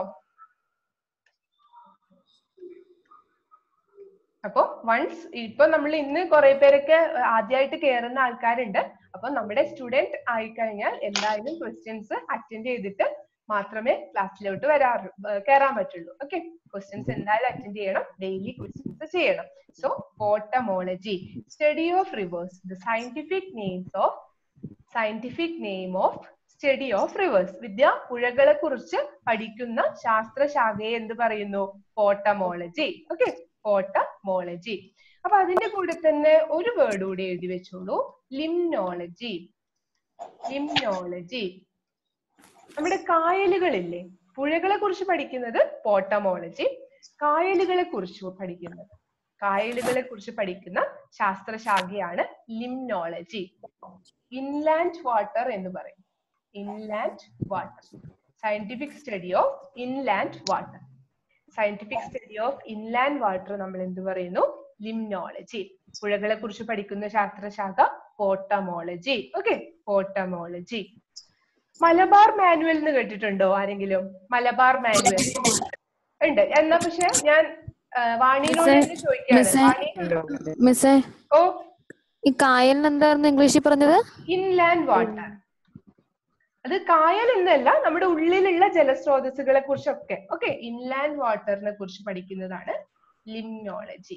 S1: അപ്പൊ വൺസ് ഇപ്പൊ നമ്മൾ ഇന്ന് കുറെ പേരൊക്കെ ആദ്യമായിട്ട് കയറുന്ന ആൾക്കാരുണ്ട് അപ്പൊ നമ്മുടെ സ്റ്റുഡന്റ് ആയിക്കഴിഞ്ഞാൽ എന്തായാലും ക്വസ്റ്റ്യൻസ് അറ്റൻഡ് ചെയ്തിട്ട് മാത്രമേ ക്ലാസ്സിലോട്ട് വരാറ് കയറാൻ പറ്റുള്ളൂ ഓക്കെ ക്വസ്റ്റ്യൻസ് എന്തായാലും അറ്റൻഡ് ചെയ്യണം ഡെയിലി ക്വസ്റ്റ്യൻസ് ചെയ്യണം so potamology study of rivers the scientific names of scientific name of study of rivers Vidya പുഴകളെ കുറിച്ച് പഠിക്കുന്ന ശാസ്ത്രശാഖയെ എന്ത് പറയുന്നു പോട്ടമോളജി ഓക്കെ പോട്ടമോളജി അപ്പൊ അതിന്റെ കൂടെ തന്നെ ഒരു വേർഡ് കൂടി എഴുതി വെച്ചോളൂ ലിംനോളജി ലിംനോളജി നമ്മുടെ കായലുകളില്ലേ പുഴകളെ കുറിച്ച് പഠിക്കുന്നത് പോട്ടമോളജി കായലുകളെ കുറിച്ച് പഠിക്കുന്നത് കായലുകളെ കുറിച്ച് പഠിക്കുന്ന ശാസ്ത്രശാഖയാണ് ലിംനോളജി ഇൻലാൻഡ് വാട്ടർ എന്ന് പറയും inland water scientific study of inland water scientific study of inland water നമ്മൾ എന്ത് പറയുന്നു ലിംനോളജി പുഴകളെ കുറിച്ച് പഠിക്കുന്ന ശാസ്ത്രശാഖ potamology okay potamology Malabar Manual എന്ന് കേട്ടിട്ടുണ്ടോ ആരെങ്കിലും മലബാർ മാനുവൽ ഉണ്ട് എന്നാ പക്ഷെ ഞാൻ ആ, വാണിയോട് തന്നെ ചോദിക്കാണ്
S3: മിസ്സേ.
S1: വാണി
S3: മിസ്സേ
S1: ഓ
S3: ഈ കായലിന് എന്തായിരുന്നു ഇംഗ്ലീഷിൽ പറഞ്ഞത്
S1: ഇൻലാൻഡ് വാട്ടർ അത് കായൽ എന്നല്ല നമ്മുടെ ഉള്ളിലുള്ള ജലസ്രോതസ്സുകളെ കുറിച്ചൊക്കെ ഓക്കെ ഇൻലാൻഡ് വാട്ടറിനെ കുറിച്ച് പഠിക്കുന്നതാണ് ലിംനോളജി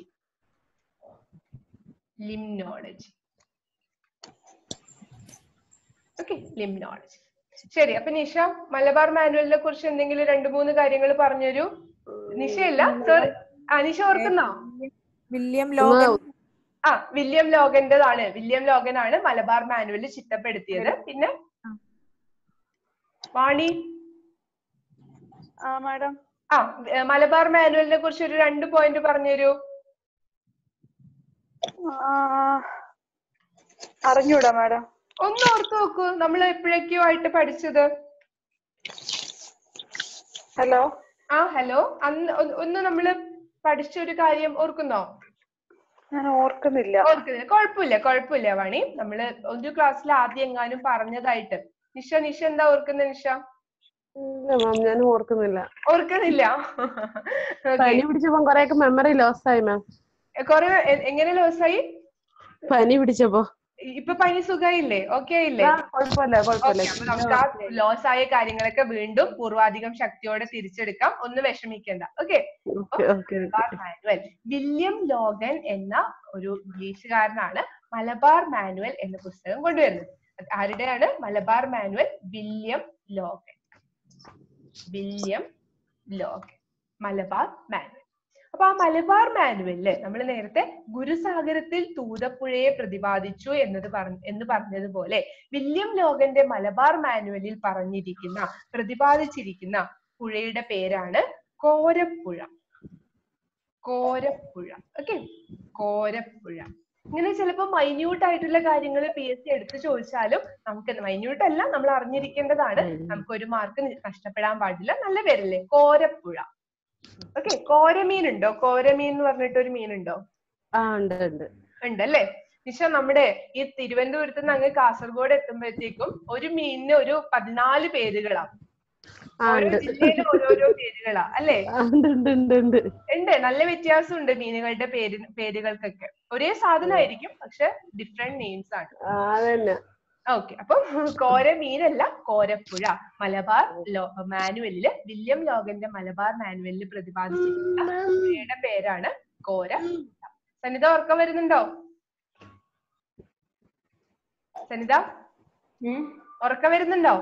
S1: ലിംനോളജി ഓക്കെ ലിംനോളജി ശരി അപ്പൊ നിഷ മലബാർ മാനുവലിനെ കുറിച്ച് എന്തെങ്കിലും രണ്ടു മൂന്ന് കാര്യങ്ങൾ പറഞ്ഞുതരൂ നിഷയല്ല സർ ആ നിഷ ഓർക്കുന്നോ
S3: വില്യം ലോഗൻ
S1: ആ വില്യം ലോഗന്റേതാണ് വില്യം ലോഗൻ ആണ് മലബാർ മാനുവൽ ചിട്ടപ്പെടുത്തിയത് പിന്നെ വാണി
S4: ആ മാഡം
S1: ആ ഏ, മലബാർ മാനുവലിനെ കുറിച്ച് ഒരു രണ്ട് പോയിന്റ് പറഞ്ഞുതരൂ
S4: അറിഞ്ഞൂടാ മാഡം
S1: ഒന്ന് ഓർത്ത് നോക്കൂ നമ്മൾ എപ്പോഴൊക്കെയോ ആയിട്ട് പഠിച്ചത്
S4: ഹലോ
S1: ആ ഹലോ അന്ന് ഒന്ന് ഒന്ന് നമ്മള് പഠിച്ച ഒരു കാര്യം ഓർക്കുന്നോ
S4: ഞാൻ ഓർക്കുന്നില്ല
S1: ഓർക്കുന്നില്ല കുഴപ്പമില്ല കുഴപ്പമില്ല വാണി നമ്മള് ഒരു ക്ലാസ്സിൽ ആദ്യം എങ്ങാനും പറഞ്ഞതായിട്ട് നിഷ നിഷ എന്താ ഓർക്കുന്നത് നിഷ
S7: ഇല്ല മാം ഞാൻ ഓർക്കുന്നില്ല
S1: ഓർക്കുന്നില്ല Okay.
S7: പനി പിടിച്ചപ്പോ കൊറേയൊക്കെ മെമ്മറി ലോസ് ആയി മാം
S1: കൊറേ എ- എങ്ങനെ ലോസായി
S7: പനി പിടിച്ചപ്പോ
S1: ഇപ്പൊ പനി സുഖായില്ലേ ഓക്കെ ആയില്ലേ
S7: ആ, കുഴപ്പമില്ല കുഴപ്പമില്ല
S1: Okay, അപ്പൊ നമുക്ക് ആ ലോസ് ആയ കാര്യങ്ങളൊക്കെ വീണ്ടും പൂർവാധികം ശക്തിയോടെ തിരിച്ചെടുക്കാം ഒന്ന് വിഷമിക്കണ്ട okay
S7: okay okay
S1: Malabar Manual William Logan എന്ന ഒരു ഇംഗ്ലീഷുകാരനാണ് മലബാർ മാനുവൽ എന്ന പുസ്തകം കൊണ്ടുവരുന്നത് അത് ആരുടെയാണ് Malabar Manual William Logan William Logan Malabar Manual അപ്പൊ ആ മലബാർ മാനുവലില് നമ്മൾ നേരത്തെ ഗുരുസാഗരത്തിൽ തൂതപ്പുഴയെ പ്രതിപാദിച്ചു എന്നത് പറഞ്ഞ എന്ന് പറഞ്ഞതുപോലെ വില്യം ലോഗന്റെ മലബാർ മാനുവലിൽ പറഞ്ഞിരിക്കുന്ന പ്രതിപാദിച്ചിരിക്കുന്ന പുഴയുടെ പേരാണ് കോരപ്പുഴ കോരപ്പുഴ ഓക്കെ കോരപ്പുഴ ഇങ്ങനെ ചിലപ്പോൾ മൈന്യൂട്ട് ആയിട്ടുള്ള കാര്യങ്ങൾ പി എസ് സി എടുത്ത് ചോദിച്ചാലും നമുക്ക് മൈന്യൂട്ട് അല്ല നമ്മൾ അറിഞ്ഞിരിക്കേണ്ടതാണ് നമുക്ക് ഒരു മാർക്ക് നഷ്ടപ്പെടാൻ പാടില്ല നല്ല പേരല്ലേ കോരപ്പുഴ ഓക്കെ കോരമീൻ ഉണ്ടോ കോരമീൻ എന്ന് പറഞ്ഞിട്ട് ഒരു മീൻ ഉണ്ടോ
S7: ആ ഉണ്ട് ഉണ്ട്
S1: ഉണ്ട് അല്ലേ നിഷ നമ്മുടെ ഈ തിരുവനന്തപുരത്ത് നിന്ന് അങ്ങ് കാസർഗോഡ് എത്തുമ്പോഴത്തേക്കും ഒരു മീനിന് ഒരു പതിനാല് പേരുകളാ
S7: ആ
S1: ഓരോ
S7: ഉണ്ട്
S1: ജില്ലയിലും ഓരോരോ പേരുകളാ അല്ലേ
S7: ആ, ഉണ്ട് ഉണ്ട് ഉണ്ട് ഉണ്ട്
S1: ഉണ്ട് നല്ല വ്യത്യാസമുണ്ട് മീനുകളുടെ പേര് പേരുകൾക്കൊക്കെ ഒരേ സാധനമായിരിക്കും പക്ഷെ ഡിഫറെന്റ് നെയിംസ് ആണ്
S7: ആ, അതന്നെ
S1: ഓക്കെ അപ്പം കോര മീനല്ല കോരപ്പുഴ മലബാർ ലോ മാനുവലില് വില്യം ലോഗന്റെ മലബാർ മാനുവലിൽ പ്രതിപാദിച്ചിരിക്കുന്ന പുഴയുടെ പേരാണ് കോര സനിത ഉറക്കം വരുന്നുണ്ടോ സനിത ഉറക്കം വരുന്നുണ്ടോ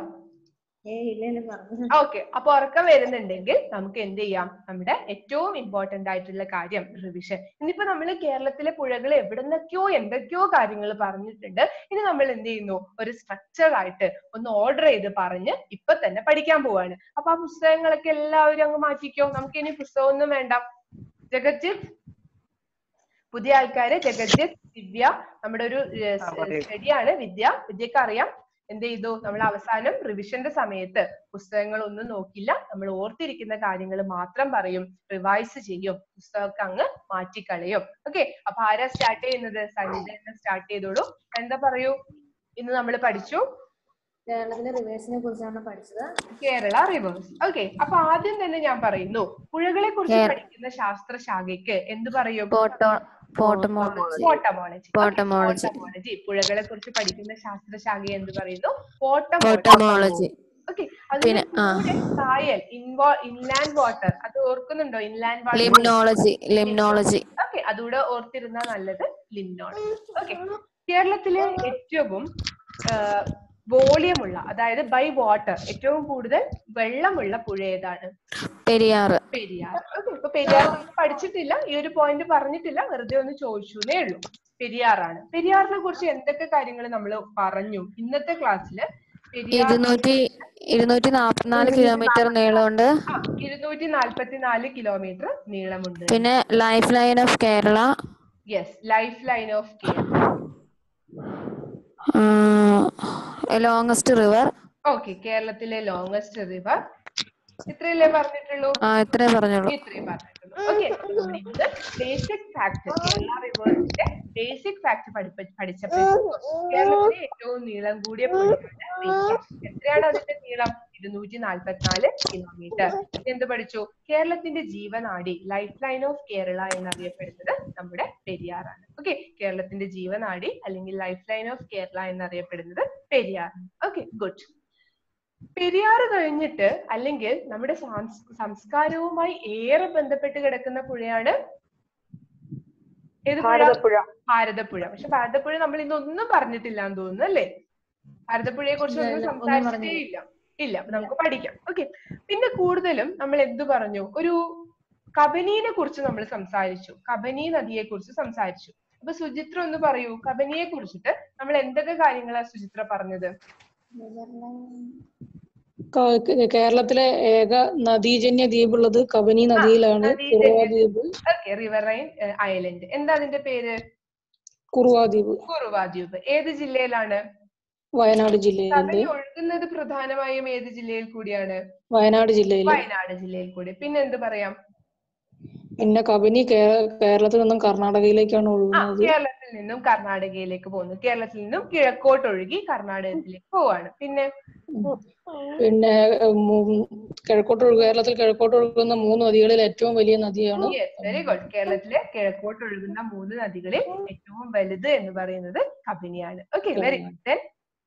S1: ഓക്കെ അപ്പൊ ഉറക്കം വരുന്നുണ്ടെങ്കിൽ നമുക്ക് എന്ത് ചെയ്യാം നമ്മുടെ ഏറ്റവും ഇമ്പോർട്ടന്റ് ആയിട്ടുള്ള കാര്യം റിവിഷൻ ഇന്നിപ്പോ നമ്മൾ കേരളത്തിലെ പുഴകൾ എവിടുന്നൊക്കെയോ എന്തൊക്കെയോ കാര്യങ്ങൾ പറഞ്ഞിട്ടുണ്ട് ഇനി നമ്മൾ എന്ത് ചെയ്യുന്നു ഒരു സ്ട്രക്ചർ ആയിട്ട് ഒന്ന് ഓർഡർ ചെയ്ത് പറഞ്ഞ് ഇപ്പൊ തന്നെ പഠിക്കാൻ പോവാണ് അപ്പൊ ആ പുസ്തകങ്ങളൊക്കെ എല്ലാവരും അങ്ങ് മാറ്റിക്കോ നമുക്ക് ഇനി പുസ്തകമൊന്നും വേണ്ട ജഗജിത്ത് പുതിയ ആൾക്കാര് ജഗജിത്ത് ദിവ്യ നമ്മുടെ ഒരു
S6: ആ, പറയൂ.
S1: സ്റ്റഡിയാണ് വിദ്യ വിദ്യക്ക് അറിയാം എന്ത് ചെയ്തു നമ്മൾ അവസാനം റിവിഷന്റെ സമയത്ത് പുസ്തകങ്ങൾ ഒന്നും നോക്കില്ല നമ്മൾ ഓർത്തിരിക്കുന്ന കാര്യങ്ങൾ മാത്രം പറയും റിവൈസ് ചെയ്യും പുസ്തകമൊക്കെ അങ്ങ് മാറ്റിക്കളയും ഓക്കെ അപ്പൊ ആരാ സ്റ്റാർട്ട് ചെയ്യുന്നത് സനിത എന്ന് സ്റ്റാർട്ട് ചെയ്തോളൂ എന്താ പറയൂ ഇന്ന് നമ്മൾ പഠിച്ചു
S3: കേരളത്തിലെ റിവേഴ്സിനെ കുറിച്ചാണ് പഠിച്ചത്
S1: കേരള റിവേഴ്സ് ഓക്കെ അപ്പൊ ആദ്യം തന്നെ ഞാൻ പറയുന്നു പുഴകളെ കുറിച്ച്
S3: കേര-
S1: പഠിക്കുന്ന ശാസ്ത്രശാഖയ്ക്ക് എന്ത് പറയും
S3: പോട്ടോ പോട്ടമോളജി
S1: പോട്ടമോളജി
S3: Potamology.
S1: പോട്ടമോളജി പുഴകളെ കുറിച്ച് പഠിക്കുന്ന ശാസ്ത്രശാഖ എന്ത് പറയുന്നു
S3: പോട്ടമോളജി
S1: പോട്ടമോളജി ഓക്കെ
S3: പിന്നെ, ആ.
S1: കായൽ ഇൻവോ ഇൻലാൻഡ് വാട്ടർ അത് ഓർക്കുന്നുണ്ടോ inland water
S3: limnology limnology
S1: okay അതുകൂടെ ഓർത്തിരുന്നാൽ നല്ലത് ലിംനോളജി ഓക്കെ കേരളത്തിലെ ഏറ്റവും വോളിയമുള്ള അതായത് ബൈ വാട്ടർ ഏറ്റവും കൂടുതൽ വെള്ളമുള്ള പുഴ ഏതാണ്
S3: പെരിയാറ്
S1: പെരിയാർ ഓക്കെ ഇപ്പൊ പെരിയാർ നമ്മൾ പഠിച്ചിട്ടില്ല ഈ ഒരു പോയിന്റ് പറഞ്ഞിട്ടില്ല വെറുതെ ഒന്ന് ചോദിച്ചുന്നേ ഉള്ളൂ പെരിയാറാണ് പെരിയാറിനെ കുറിച്ച് എന്തൊക്കെ കാര്യങ്ങൾ നമ്മൾ പറഞ്ഞു ഇന്നത്തെ ക്ലാസ്സില് പെരിയാർ
S3: ഇരുന്നൂറ്റി ഇരുന്നൂറ്റി നാപ്പത്തിനാല് കിലോമീറ്റർ നീളമുണ്ട്
S1: ആ, ഇരുന്നൂറ്റി നാല്പത്തിനാല് കിലോമീറ്റർ നീളമുണ്ട്
S3: പിന്നെ life line of Kerala
S1: yes life line of Kerala
S3: longest river
S1: okay കേരളത്തിലെ ലോങ്സ്റ്റ് റിവർ ഇത്രയല്ലേ പറഞ്ഞിട്ടുള്ളൂ
S3: ആ ഇത്രേ പറഞ്ഞുള്ളൂ
S1: ഇത്രയും പറഞ്ഞിട്ടുള്ളൂ ഓക്കെ നമ്മുടെ ഇന്ന് ബേസിക് ഫാക്ട് കേരള റിവേഴ്സിന്റെ ബേസിക് ഫാക്ട് പഠിച്ചപ്പോൾ കേരളത്തിലെ ഏറ്റവും നീളം കൂടിയ പുഴയാണ് പെരിയാർ. എത്രയാണ് അതിന്റെ നീളം ഇരുന്നൂറ്റി നാൽപ്പത്തിനാല് കിലോമീറ്റർ എന്ത് പഠിച്ചു കേരളത്തിന്റെ ജീവനാടി ലൈഫ് ലൈൻ ഓഫ് കേരള എന്നറിയപ്പെടുന്നത് നമ്മുടെ പെരിയാറാണ് ഓക്കെ കേരളത്തിന്റെ ജീവനാടി അല്ലെങ്കിൽ ലൈഫ് ലൈൻ ഓഫ് കേരള എന്നറിയപ്പെടുന്നത് പെരിയാർ ഓക്കെ ഗുഡ് പെരിയാർ കഴിഞ്ഞിട്ട് അല്ലെങ്കിൽ നമ്മുടെ സാംസ് സംസ്കാരവുമായി ഏറെ ബന്ധപ്പെട്ട് കിടക്കുന്ന പുഴയാണ് ഏത് പുഴ
S4: ഭാരതപ്പുഴ
S1: ഭാരതപ്പുഴ പക്ഷെ ഭാരതപ്പുഴ നമ്മൾ ഇന്നൊന്നും പറഞ്ഞിട്ടില്ല എന്ന് തോന്നുന്നു അല്ലേ ഭാരതപ്പുഴയെ കുറിച്ച്
S3: ഇല്ല,
S1: ഒന്നും
S3: ഇല്ല, ഒന്നും
S1: സംസാരിച്ചിട്ടേ
S3: പറഞ്ഞില്ല.
S1: ഇല്ല ഇല്ല അപ്പൊ നമുക്ക് പഠിക്കാം ഓക്കെ പിന്നെ കൂടുതലും നമ്മൾ എന്ത് പറഞ്ഞു ഒരു കബനീനെ കുറിച്ച് നമ്മൾ സംസാരിച്ചു കബനി നദിയെ കുറിച്ച് സംസാരിച്ചു അപ്പൊ സുചിത്ര ഒന്ന് പറയൂ കബനിയെ കുറിച്ചിട്ട് നമ്മൾ എന്തൊക്കെ കാര്യങ്ങളാ സുചിത്ര പറഞ്ഞത്
S2: ക- കേരളത്തിലെ ഏക നദീജന്യ ദ്വീപുള്ളത് കബനി നദിയിലാണ്
S1: നദീജന്യ
S2: കുറുവാ ദ്വീപ്
S1: ഓക്കെ റിവറൈൻ ഐലൻഡ് എന്താ അതിന്റെ പേര്
S2: കുറുവാ ദ്വീപ്
S1: കുറുവാ ദ്വീപ് ഏത് ജില്ലയിലാണ്
S2: വയനാട് ജില്ലയിലെ
S1: കബനി ഒഴുകുന്നത് പ്രധാനമായും ഏത് ജില്ലയിൽ കൂടിയാണ്
S2: വയനാട് ജില്ലയിലെ
S1: വയനാട് ജില്ലയിൽ കൂടി പിന്നെ എന്ത് പറയാം
S2: പിന്നെ കബനി കേ- കേരളത്തിൽ നിന്നും കർണാടകയിലേക്കാണ്
S1: ആ
S2: ഒഴുകുന്നത്
S1: കേരളത്തിൽ നിന്നും കർണാടകയിലേക്ക് പോകുന്നു കേരളത്തിൽ നിന്നും കിഴക്കോട്ട് ഒഴുകി കർണാടകത്തിലേക്ക് പോവാണ് പിന്നെ
S2: പിന്നെ ഉം, കിഴക്കോട്ട് ഒഴുകുക കേരളത്തിൽ കിഴക്കോട്ട് ഒഴുകുന്ന മൂന്ന് നദികളിൽ ഏറ്റവും വലിയ നദിയാണ്
S1: വെരി ഗുഡ് കേരളത്തിലെ കിഴക്കോട്ട് ഒഴുകുന്ന മൂന്ന് നദികളിൽ ഏറ്റവും വലുത് എന്ന് പറയുന്നത് കബിനിയാണ് ഓക്കെ വെരി ഗുഡ് ദെൻ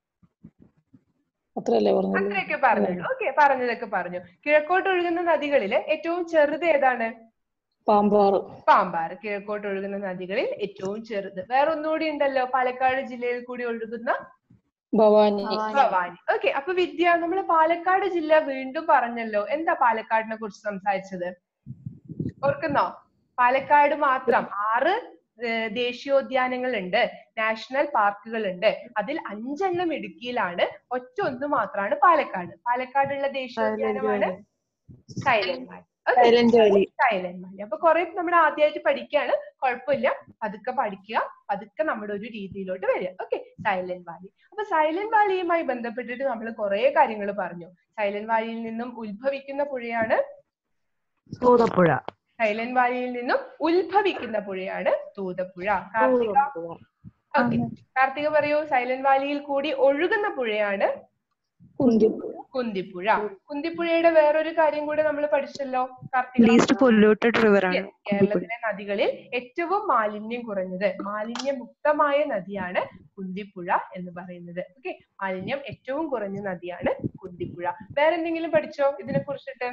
S2: അത്രയല്ലേ പറഞ്ഞുള്ളൂ
S1: അത്രയൊക്കെ പറഞ്ഞുള്ളൂ ഓക്കെ പറഞ്ഞതൊക്കെ പറഞ്ഞു കിഴക്കോട്ട് ഒഴുകുന്ന നദികളില് ഏറ്റവും ചെറുത് ഏതാണ്
S2: പാമ്പാറ്
S1: പാമ്പാറ് കിഴക്കോട്ട് ഒഴുകുന്ന നദികളിൽ ഏറ്റവും ചെറുത് വേറെ ഒന്നുകൂടി ഉണ്ടല്ലോ പാലക്കാട് ജില്ലയിൽ കൂടി ഒഴുകുന്ന
S2: ഭവാനി
S1: ഭവാനി ഓക്കെ അപ്പൊ വിദ്യ നമ്മള് പാലക്കാട് ജില്ല വീണ്ടും പറഞ്ഞല്ലോ എന്താ പാലക്കാടിനെ കുറിച്ച് സംസാരിച്ചത് ഓർക്കുന്നോ പാലക്കാട് മാത്രം ആറ് ഏർ ദേശീയോദ്യാനങ്ങൾ ഉണ്ട് നാഷണൽ പാർക്കുകൾ ഉണ്ട് അതിൽ അഞ്ചെണ്ണം ഇടുക്കിയിലാണ് ഒറ്റ ഒന്ന് മാത്രമാണ് പാലക്കാട് പാലക്കാടുള്ള ദേശീയോദ്യാനമാണ് Silent Valley
S7: Silent Valley
S1: Silent Valley അപ്പൊ കുറെ നമ്മൾ ആദ്യമായിട്ട് പഠിക്കുകയാണ് കുഴപ്പമില്ല പതുക്കെ പഠിക്കുക പതുക്കെ നമ്മുടെ ഒരു രീതിയിലോട്ട് വരിക ഓക്കെ സൈലന്റ് വാലി അപ്പൊ സൈലന്റ് വാലിയുമായി ബന്ധപ്പെട്ടിട്ട് നമ്മൾ കുറെ കാര്യങ്ങൾ പറഞ്ഞു സൈലന്റ് വാലിയിൽ നിന്നും ഉത്ഭവിക്കുന്ന പുഴയാണ്
S7: തൂതപ്പുഴ
S1: സൈലന്റ് വാലിയിൽ നിന്നും ഉത്ഭവിക്കുന്ന പുഴയാണ് തൂതപ്പുഴ കാർത്തിക ഓക്കെ കാർത്തിക പറയൂ സൈലന്റ് വാലിയിൽ കൂടി ഒഴുകുന്ന പുഴയാണ്
S2: കുന്തിപ്പുഴ
S1: കുന്തിപ്പുഴ കുന്തിപ്പുഴയുടെ വേറൊരു കാര്യം കൂടെ നമ്മൾ പഠിച്ചല്ലോ കാർത്തിക
S7: ലീസ്റ്റ് പൊല്യൂട്ടഡ് റിവർ ആണ്
S1: Yes, കേരളത്തിലെ നദികളിൽ ഏറ്റവും മാലിന്യം കുറഞ്ഞത് മാലിന്യമുക്തമായ നദിയാണ് കുന്തിപ്പുഴ എന്ന് പറയുന്നത് ഓക്കെ മാലിന്യം ഏറ്റവും കുറഞ്ഞ നദിയാണ് കുന്തിപ്പുഴ വേറെ എന്തെങ്കിലും പഠിച്ചോ ഇതിനെ കുറിച്ചിട്ട്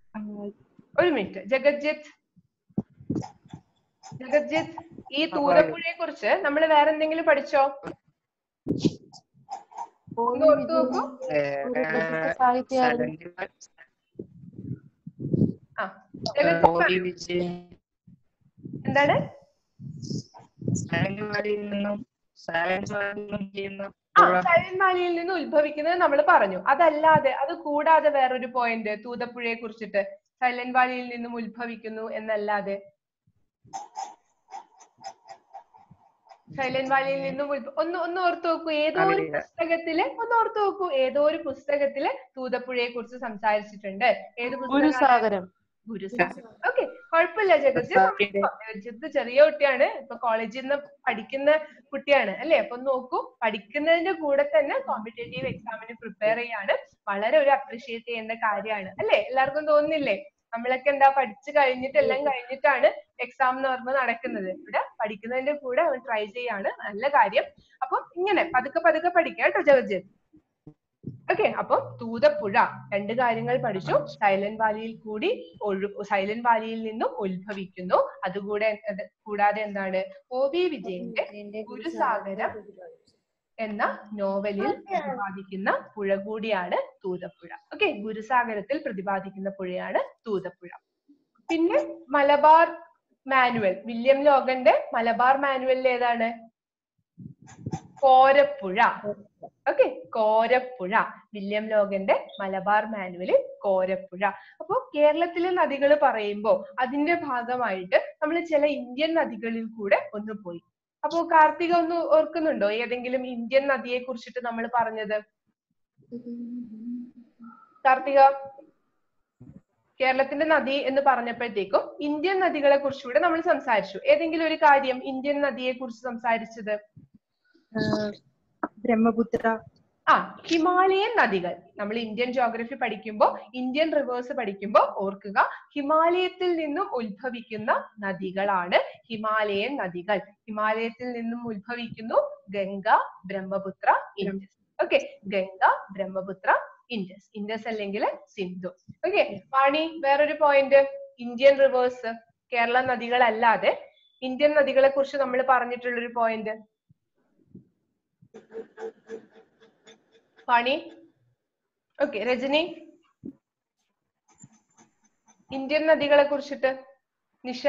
S1: ഒരു മിനിറ്റ് ജഗജിത്ത് ജഗജിത്ത് ഈ തൂതപ്പുഴയെ കുറിച്ച് നമ്മൾ വേറെ എന്തെങ്കിലും പഠിച്ചോ ഒന്ന് ഓർത്തു നോക്കൂ ആ ജഗജിത്ത്
S6: മോദി
S1: പറയൂ.
S6: വിജയൻ
S1: എന്താണ്
S6: സാരംഗവാടിയിൽ നിന്നും സാരംഗവാടിയിൽ നിന്നും ചെയ്യുന്ന
S1: ആ
S6: പുഴ
S1: സൈലന്റ് വാലിയിൽ നിന്ന് ഉത്ഭവിക്കുന്നത് നമ്മൾ പറഞ്ഞു അതല്ലാതെ അത് കൂടാതെ വേറൊരു പോയിന്റ് തൂതപ്പുഴയെ കുറിച്ചിട്ട് സൈലന്റ് വാലിയിൽ നിന്നും ഉത്ഭവിക്കുന്നു എന്നല്ലാതെ സൈലന്റ് വാലിയിൽ നിന്നും ഉത്ഭ- ഒന്ന് ഒന്ന് ഓർത്ത് നോക്കൂ ഏതോ ഒരു
S6: അറിയില്ല.
S1: പുസ്തകത്തില് ഒന്ന് ഓർത്ത് നോക്കൂ ഏതോ ഒരു പുസ്തകത്തില് തൂതപ്പുഴയെ കുറിച്ച് സംസാരിച്ചിട്ടുണ്ട് ഏത് പുസ്തകമാണ്
S7: ഗുരുസാഗരം
S1: ഗുരുസാഗരം ഓക്കെ കുഴപ്പമില്ല ജഗത്ത് ജഗത്ത് ചെറിയ കുട്ടിയാണ് ഇപ്പൊ കോളേജിൽ നിന്ന് പഠിക്കുന്ന കുട്ടിയാണ് അല്ലെ അപ്പൊ നോക്കൂ പഠിക്കുന്നതിന്റെ കൂടെ തന്നെ കോമ്പറ്റേറ്റീവ് എക്സാമിന് പ്രിപ്പയർ ചെയ്യാണ് വളരെ ഒരു അപ്രീഷിയേറ്റ് ചെയ്യേണ്ട കാര്യമാണ് അല്ലെ എല്ലാവർക്കും തോന്നുന്നില്ലേ നമ്മളൊക്കെ എന്താ പഠിച്ചു കഴിഞ്ഞിട്ട് എല്ലാം കഴിഞ്ഞിട്ടാണ് എക്സാം എന്ന് പറഞ്ഞ് നടക്കുന്നത് ഇവിടെ പഠിക്കുന്നതിന്റെ കൂടെ അവൻ ട്രൈ ചെയ്യാണ് നല്ല കാര്യം അപ്പൊ ഇങ്ങനെ പതുക്കെ പതുക്കെ പഠിക്കാം കേട്ടോ ജഗജിത്ത് ഓക്കെ അപ്പൊ തൂതപ്പുഴ രണ്ട് കാര്യങ്ങൾ പഠിച്ചു സൈലന്റ് വാലിയിൽ കൂടി ഒഴു സൈലന്റ് വാലിയിൽ നിന്നും ഉത്ഭവിക്കുന്നു അതുകൂടെ അത് കൂടാതെ എന്താണ് ഒ വി വിജയന്റെ ഗുരുസാഗരം എന്ന നോവലിൽ പ്രതിപാദിക്കുന്ന പുഴ കൂടിയാണ് തൂതപ്പുഴ ഓക്കെ ഗുരുസാഗരത്തിൽ പ്രതിപാദിക്കുന്ന പുഴയാണ് തൂതപ്പുഴ പിന്നെ മലബാർ മാനുവൽ വില്യം ലോഗന്റെ മലബാർ മാനുവലിൽ ഏതാണ് കോരപ്പുഴ ഓക്കെ കോരപ്പുഴ വില്യം ലോഗന്റെ മലബാർ മാനുവലിൽ കോരപ്പുഴ അപ്പൊ കേരളത്തിലെ നദികൾ പറയുമ്പോൾ അതിന്റെ ഭാഗമായിട്ട് നമ്മൾ ചില ഇന്ത്യൻ നദികളിൽ കൂടെ ഒന്ന് പോയി അപ്പോ കാർത്തിക ഒന്ന് ഓർക്കുന്നുണ്ടോ ഏതെങ്കിലും ഇന്ത്യൻ നദിയെ കുറിച്ചിട്ട് നമ്മൾ പറഞ്ഞത് കാർത്തിക കേരളത്തിന്റെ നദി എന്ന് പറഞ്ഞപ്പോഴത്തേക്കും ഇന്ത്യൻ നദികളെ കുറിച്ചുകൂടെ നമ്മൾ സംസാരിച്ചു ഏതെങ്കിലും ഒരു കാര്യം ഇന്ത്യൻ നദിയെ കുറിച്ച് സംസാരിച്ചത്
S8: ബ്രഹ്മപുത്ര
S1: ആ ഹിമാലയൻ നദികൾ നമ്മൾ ഇന്ത്യൻ ജോഗ്രഫി പഠിക്കുമ്പോൾ ഇന്ത്യൻ റിവേഴ്സ് പഠിക്കുമ്പോൾ ഓർക്കുക ഹിമാലയത്തിൽ നിന്നും ഉത്ഭവിക്കുന്ന നദികളാണ് ഹിമാലയൻ നദികൾ ഹിമാലയത്തിൽ നിന്നും ഉത്ഭവിക്കുന്നു Ganga Brahmaputra Indus okay Ganga Brahmaputra Indus Indus അല്ലെങ്കിൽ സിന്ധു ഓക്കെ വാണി വേറൊരു പോയിന്റ് ഇന്ത്യൻ റിവേഴ്സ് കേരള നദികൾ അല്ലാതെ ഇന്ത്യൻ നദികളെ കുറിച്ച് നമ്മൾ പറഞ്ഞിട്ടുള്ള ഒരു point Vani okay Rajani Indian നദികളെ കുറിച്ചിട്ട് നിഷ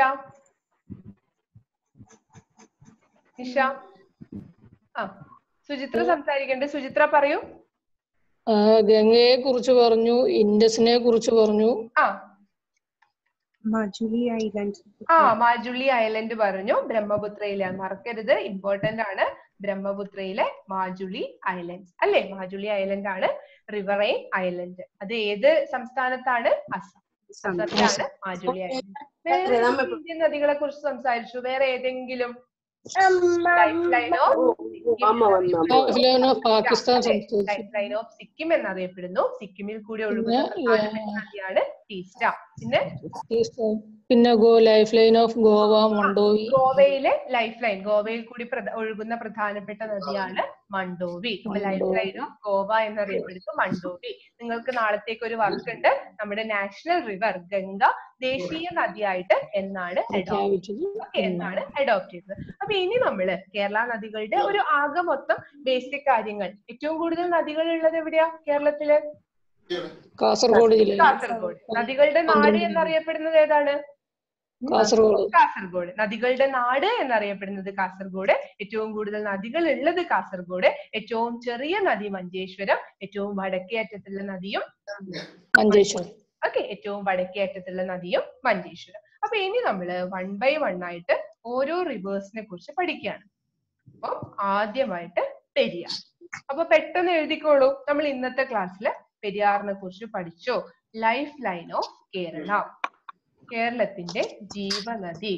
S1: നിഷ ആ സുചിത്ര സംസാരിക്കണ്ടേ സുചിത്ര പറയൂ
S2: ആ, ഗംഗയെ കുറിച്ച് പറഞ്ഞു ഇൻഡസിനെ കുറിച്ച് പറഞ്ഞു
S1: ആ
S8: മജുലി ഐലൻഡ്
S1: ആ മാജുളി ഐലൻഡ് പറഞ്ഞു ബ്രഹ്മപുത്രയിലെ മറക്കരുത് ഇമ്പോർട്ടന്റ് ആണ് ബ്രഹ്മപുത്രയിലെ മാജുളി ഐലൻഡ് അല്ലെ മാജുളി ഐലൻഡ് ആണ് റിവറൈൻ ഐലൻഡ് അത് ഏത് സംസ്ഥാനത്താണ് അസം അസത്തിലാണ് മാജുളി ഐലൻഡ് വേറെ ഏതെങ്കിലും ഇന്ത്യൻ നദികളെ കുറിച്ച് സംസാരിച്ചു വേറെ ഏതെങ്കിലും life line of
S2: life of Pakistan സംസാരിച്ചു
S1: ലൈഫ് ലൈൻ ഓഫ് സിക്കിം എന്നറിയപ്പെടുന്നു സിക്കിമിൽ കൂടി ഒഴുകുന്ന
S2: പിന്നെ,
S1: പ്രധാനപ്പെട്ട നദിയാണ് ടീസ്റ്റ പിന്നെ
S2: പിന്നെ ഗോ life line of Goa Mandovi
S1: ഗോവയിലെ ലൈഫ് ലൈൻ ഗോവയിൽ കൂടി പ്രധ- ഒഴുകുന്ന പ്രധാനപ്പെട്ട നദിയാണ് Mandovi life line of Goa എന്നറിയപ്പെടുന്നു മണ്ടോവി നിങ്ങൾക്ക് നാളത്തേക്ക് ഒരു വർക്ക് ഉണ്ട് നമ്മുടെ നാഷണൽ റിവർ ഗംഗ ദേശീയ നദിയായിട്ട് എന്നാണ് അഡോപ്റ്റ്
S2: പ്രഖ്യാപിച്ചത്
S1: എന്നാണ് അഡോപ്റ്റ് ചെയ്തത് അപ്പൊ ഇനി നമ്മള് കേരള നദികളുടെ ഒരു ആകെ മൊത്തം ബേസിക് കാര്യങ്ങൾ ഏറ്റവും കൂടുതൽ നദികൾ ഉള്ളത് എവിടെയാ കേരളത്തില്
S2: കാസർഗോഡ് ജില്ലയിൽ
S1: കാസർഗോഡ് നദികളുടെ നാട് എന്നറിയപ്പെടുന്നത് ഏതാണ്
S2: കാസർഗോഡ്
S1: കാസർഗോഡ് നദികളുടെ നാട് എന്നറിയപ്പെടുന്നത് കാസർഗോഡ് ഏറ്റവും കൂടുതൽ നദികൾ ഉള്ളത് കാസർഗോഡ് ഏറ്റവും ചെറിയ നദി മഞ്ചേശ്വരം ഏറ്റവും വടക്കേ അറ്റത്തുള്ള നദിയും
S2: മഞ്ചേശ്വരം
S1: ഓക്കെ ഏറ്റവും വടക്കേ അറ്റത്തുള്ള നദിയും മഞ്ചേശ്വരം അപ്പൊ ഇനി നമ്മള് വൺ ബൈ വൺ ആയിട്ട് ഓരോ റിവേഴ്സിനെ കുറിച്ച് പഠിക്കുകയാണ് അപ്പൊ ആദ്യമായിട്ട് പെരിയാർ അപ്പൊ പെട്ടെന്ന് എഴുതിക്കോളൂ നമ്മൾ ഇന്നത്തെ ക്ലാസ്സിൽ പെരിയാറിനെ കുറിച്ച് പഠിച്ചു ലൈഫ് ലൈൻ ഓഫ് കേരള കേരളത്തിന്റെ ജീവനദി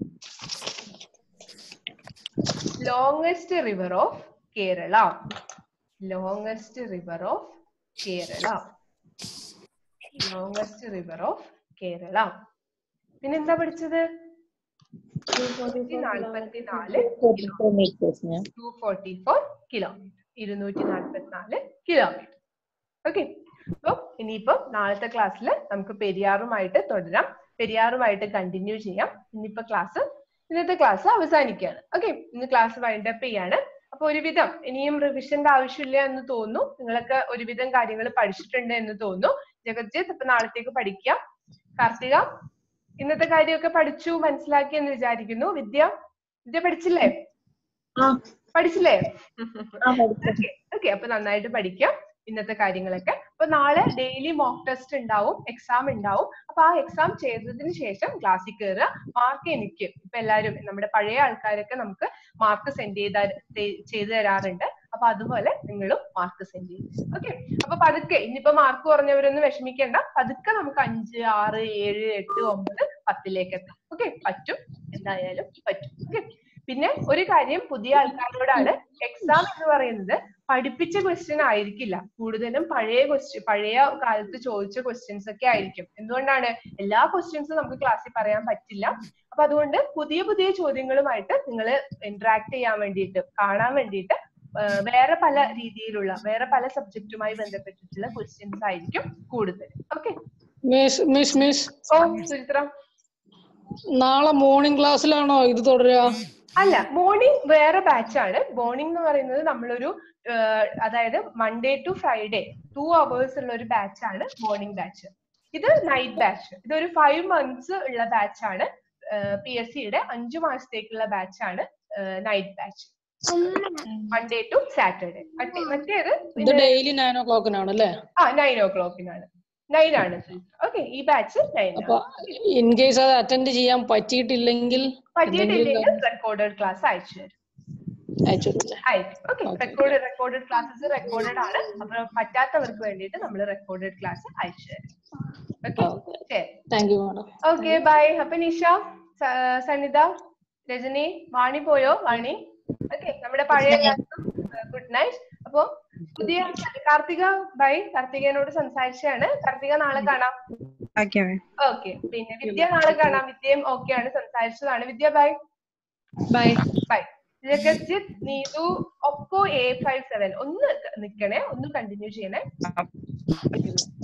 S1: longest river of Kerala longest river of Kerala longest river of Kerala പിന്നെന്താ പഠിച്ചത് നാൽപ്പത്തിനാല് ടു ഫോർട്ടി ഫോർ കിലോമീറ്റർ ഇരുന്നൂറ്റി നാൽപ്പത്തിനാല് കിലോമീറ്റർ ഓക്കെ അപ്പൊ ഇനിയിപ്പോ നാളത്തെ ക്ലാസ്സിൽ നമുക്ക് പെരിയാറുമായിട്ട് തുടരാം പെരിയാറുമായിട്ട് കണ്ടിന്യൂ ചെയ്യാം ഇന്നിപ്പോ ക്ലാസ് ഇന്നത്തെ ക്ലാസ് അവസാനിക്കുകയാണ് ഓക്കെ ഇന്ന് ക്ലാസ് വൈൻഡ് അപ്പ് ചെയ്യാണ് അപ്പൊ ഒരുവിധം ഇനിയും റിവിഷന്റെ ആവശ്യമില്ല എന്ന് തോന്നുന്നു നിങ്ങളൊക്കെ ഒരുവിധം കാര്യങ്ങൾ പഠിച്ചിട്ടുണ്ട് എന്ന് തോന്നുന്നു ജഗജിത്ത് ഇപ്പൊ നാളത്തേക്ക് പഠിക്കാം കാർത്തിക ഇന്നത്തെ കാര്യമൊക്കെ പഠിച്ചു മനസ്സിലാക്കി എന്ന് വിചാരിക്കുന്നു വിദ്യ വിദ്യ പഠിച്ചില്ലേ പഠിച്ചില്ലേ ഓക്കെ ഓക്കെ അപ്പൊ നന്നായിട്ട് പഠിക്കാം ഇന്നത്തെ കാര്യങ്ങളൊക്കെ അപ്പൊ നാളെ ഡെയിലി മോക്ക് ടെസ്റ്റ് ഉണ്ടാവും എക്സാം ഉണ്ടാവും അപ്പൊ ആ എക്സാം ചെയ്തതിന് ശേഷം ക്ലാസ്സിൽ കയറുക മാർക്ക് എനിക്ക് ഇപ്പൊ എല്ലാവരും നമ്മുടെ പഴയ ആൾക്കാരൊക്കെ നമുക്ക് മാർക്ക് സെൻഡ് ചെയ്ത ചെയ്തു തരാറുണ്ട് അപ്പൊ അതുപോലെ നിങ്ങളും മാർക്ക് സെൻഡ് ചെയ്യും ഓക്കെ അപ്പൊ പതുക്കെ ഇനിയിപ്പോ മാർക്ക് കുറഞ്ഞവരൊന്നും വിഷമിക്കേണ്ട പതുക്കെ നമുക്ക് അഞ്ച് ആറ് ഏഴ് എട്ട് ഒമ്പത് പത്തിലേക്ക് എത്താം ഓക്കെ പറ്റും എന്തായാലും പറ്റും ഓക്കെ പിന്നെ ഒരു കാര്യം പുതിയ ആൾക്കാരോടാണ് എക്സാം എന്ന് പറയുന്നത് പഠിപ്പിച്ച ക്വസ്റ്റ്യൻ ആയിരിക്കില്ല കൂടുതലും പഴയ ക്വസ്റ്റ്യൻ പഴയ കാലത്ത് ചോദിച്ച ക്വസ്റ്റ്യൻസ് ഒക്കെ ആയിരിക്കും എന്തുകൊണ്ടാണ് എല്ലാ ക്വസ്റ്റ്യൻസും നമുക്ക് ക്ലാസ്സിൽ പറയാൻ പറ്റില്ല അപ്പൊ അതുകൊണ്ട് പുതിയ പുതിയ ചോദ്യങ്ങളുമായിട്ട് നിങ്ങൾ ഇന്ററാക്ട് ചെയ്യാൻ വേണ്ടിയിട്ട് കാണാൻ വേണ്ടിയിട്ട് ആഹ് വേറെ പല രീതിയിലുള്ള വേറെ പല സബ്ജക്റ്റുമായി ബന്ധപ്പെട്ടിട്ടുള്ള ക്വസ്റ്റ്യൻസ് ആയിരിക്കും കൂടുതൽ ഓക്കെ
S2: മിസ് മിസ് മിസ്
S1: ഓ സുചിത്ര
S2: നാളെ മോർണിംഗ് ക്ലാസ്സിലാണോ ഇത് തുടരുക
S1: അല്ല മോർണിംഗ് വേറെ ബാച്ച് ആണ് മോർണിംഗ് എന്ന് പറയുന്നത് നമ്മളൊരു ആഹ് അതായത് Monday to Friday two hours ഉള്ള ഒരു ബാച്ച് ആണ് മോർണിംഗ് ബാച്ച് ഇത് നൈറ്റ് ബാച്ച് ഇതൊരു ഫൈവ് മന്ത്സ് ഉള്ള ബാച്ച് ആണ് പി എസ് സിയുടെ അഞ്ചു മാസത്തേക്കുള്ള ബാച്ച് ആണ് night batch Monday to Saturday മറ്റേത്
S2: ഇത് ഡെയിലി നയൻ ഓ ക്ലോക്കിനാണ് അല്ലേ
S1: ആ നയൻ ഓ ക്ലോക്കിനാണ് നൈൻ ആണ് ഓക്കെ ഈ ബാച്ച് നൈൻ
S2: അപ്പൊ ഇൻ കേസ് അത് അറ്റൻഡ് ചെയ്യാൻ പറ്റിയിട്ടില്ലെങ്കിൽ
S1: പറ്റിയിട്ടില്ലെങ്കിൽ റെക്കോർഡഡ് ക്ലാസ് അയച്ചു തരും
S2: അയച്ചു തരില്ലേ
S1: അയക്കും okay record recorded classes recorded ആണ് അപ്പൊ പറ്റാത്തവർക്ക് വേണ്ടിയിട്ട് നമ്മൾ റെക്കോർഡഡ് ക്ലാസ് അയച്ചു തരും ഓക്കെ ശരി
S2: thank you madam
S1: okay bye അപ്പൊ നിഷ സ- സനിത രജനി വാണി പോയോ വാണി ഓക്കെ നമ്മുടെ പഴയ ഗുഡ് നൈറ്റ് അപ്പൊ പുതിയ കാർത്തിക ബൈ കാർത്തികനോട് സംസാരിച്ചാണ് കാർത്തിക നാളെ കാണാം ഓക്കെ പിന്നെ വിദ്യ നാളെ കാണാം വിദ്യയും ഓക്കെ ആണ് സംസാരിച്ചതാണ് Vidya bye
S8: bye
S1: bye Jagjit Neethu Oppo A five seven ഒന്ന് നിക്കണേ ഒന്ന് കണ്ടിന്യൂ ചെയ്യണേ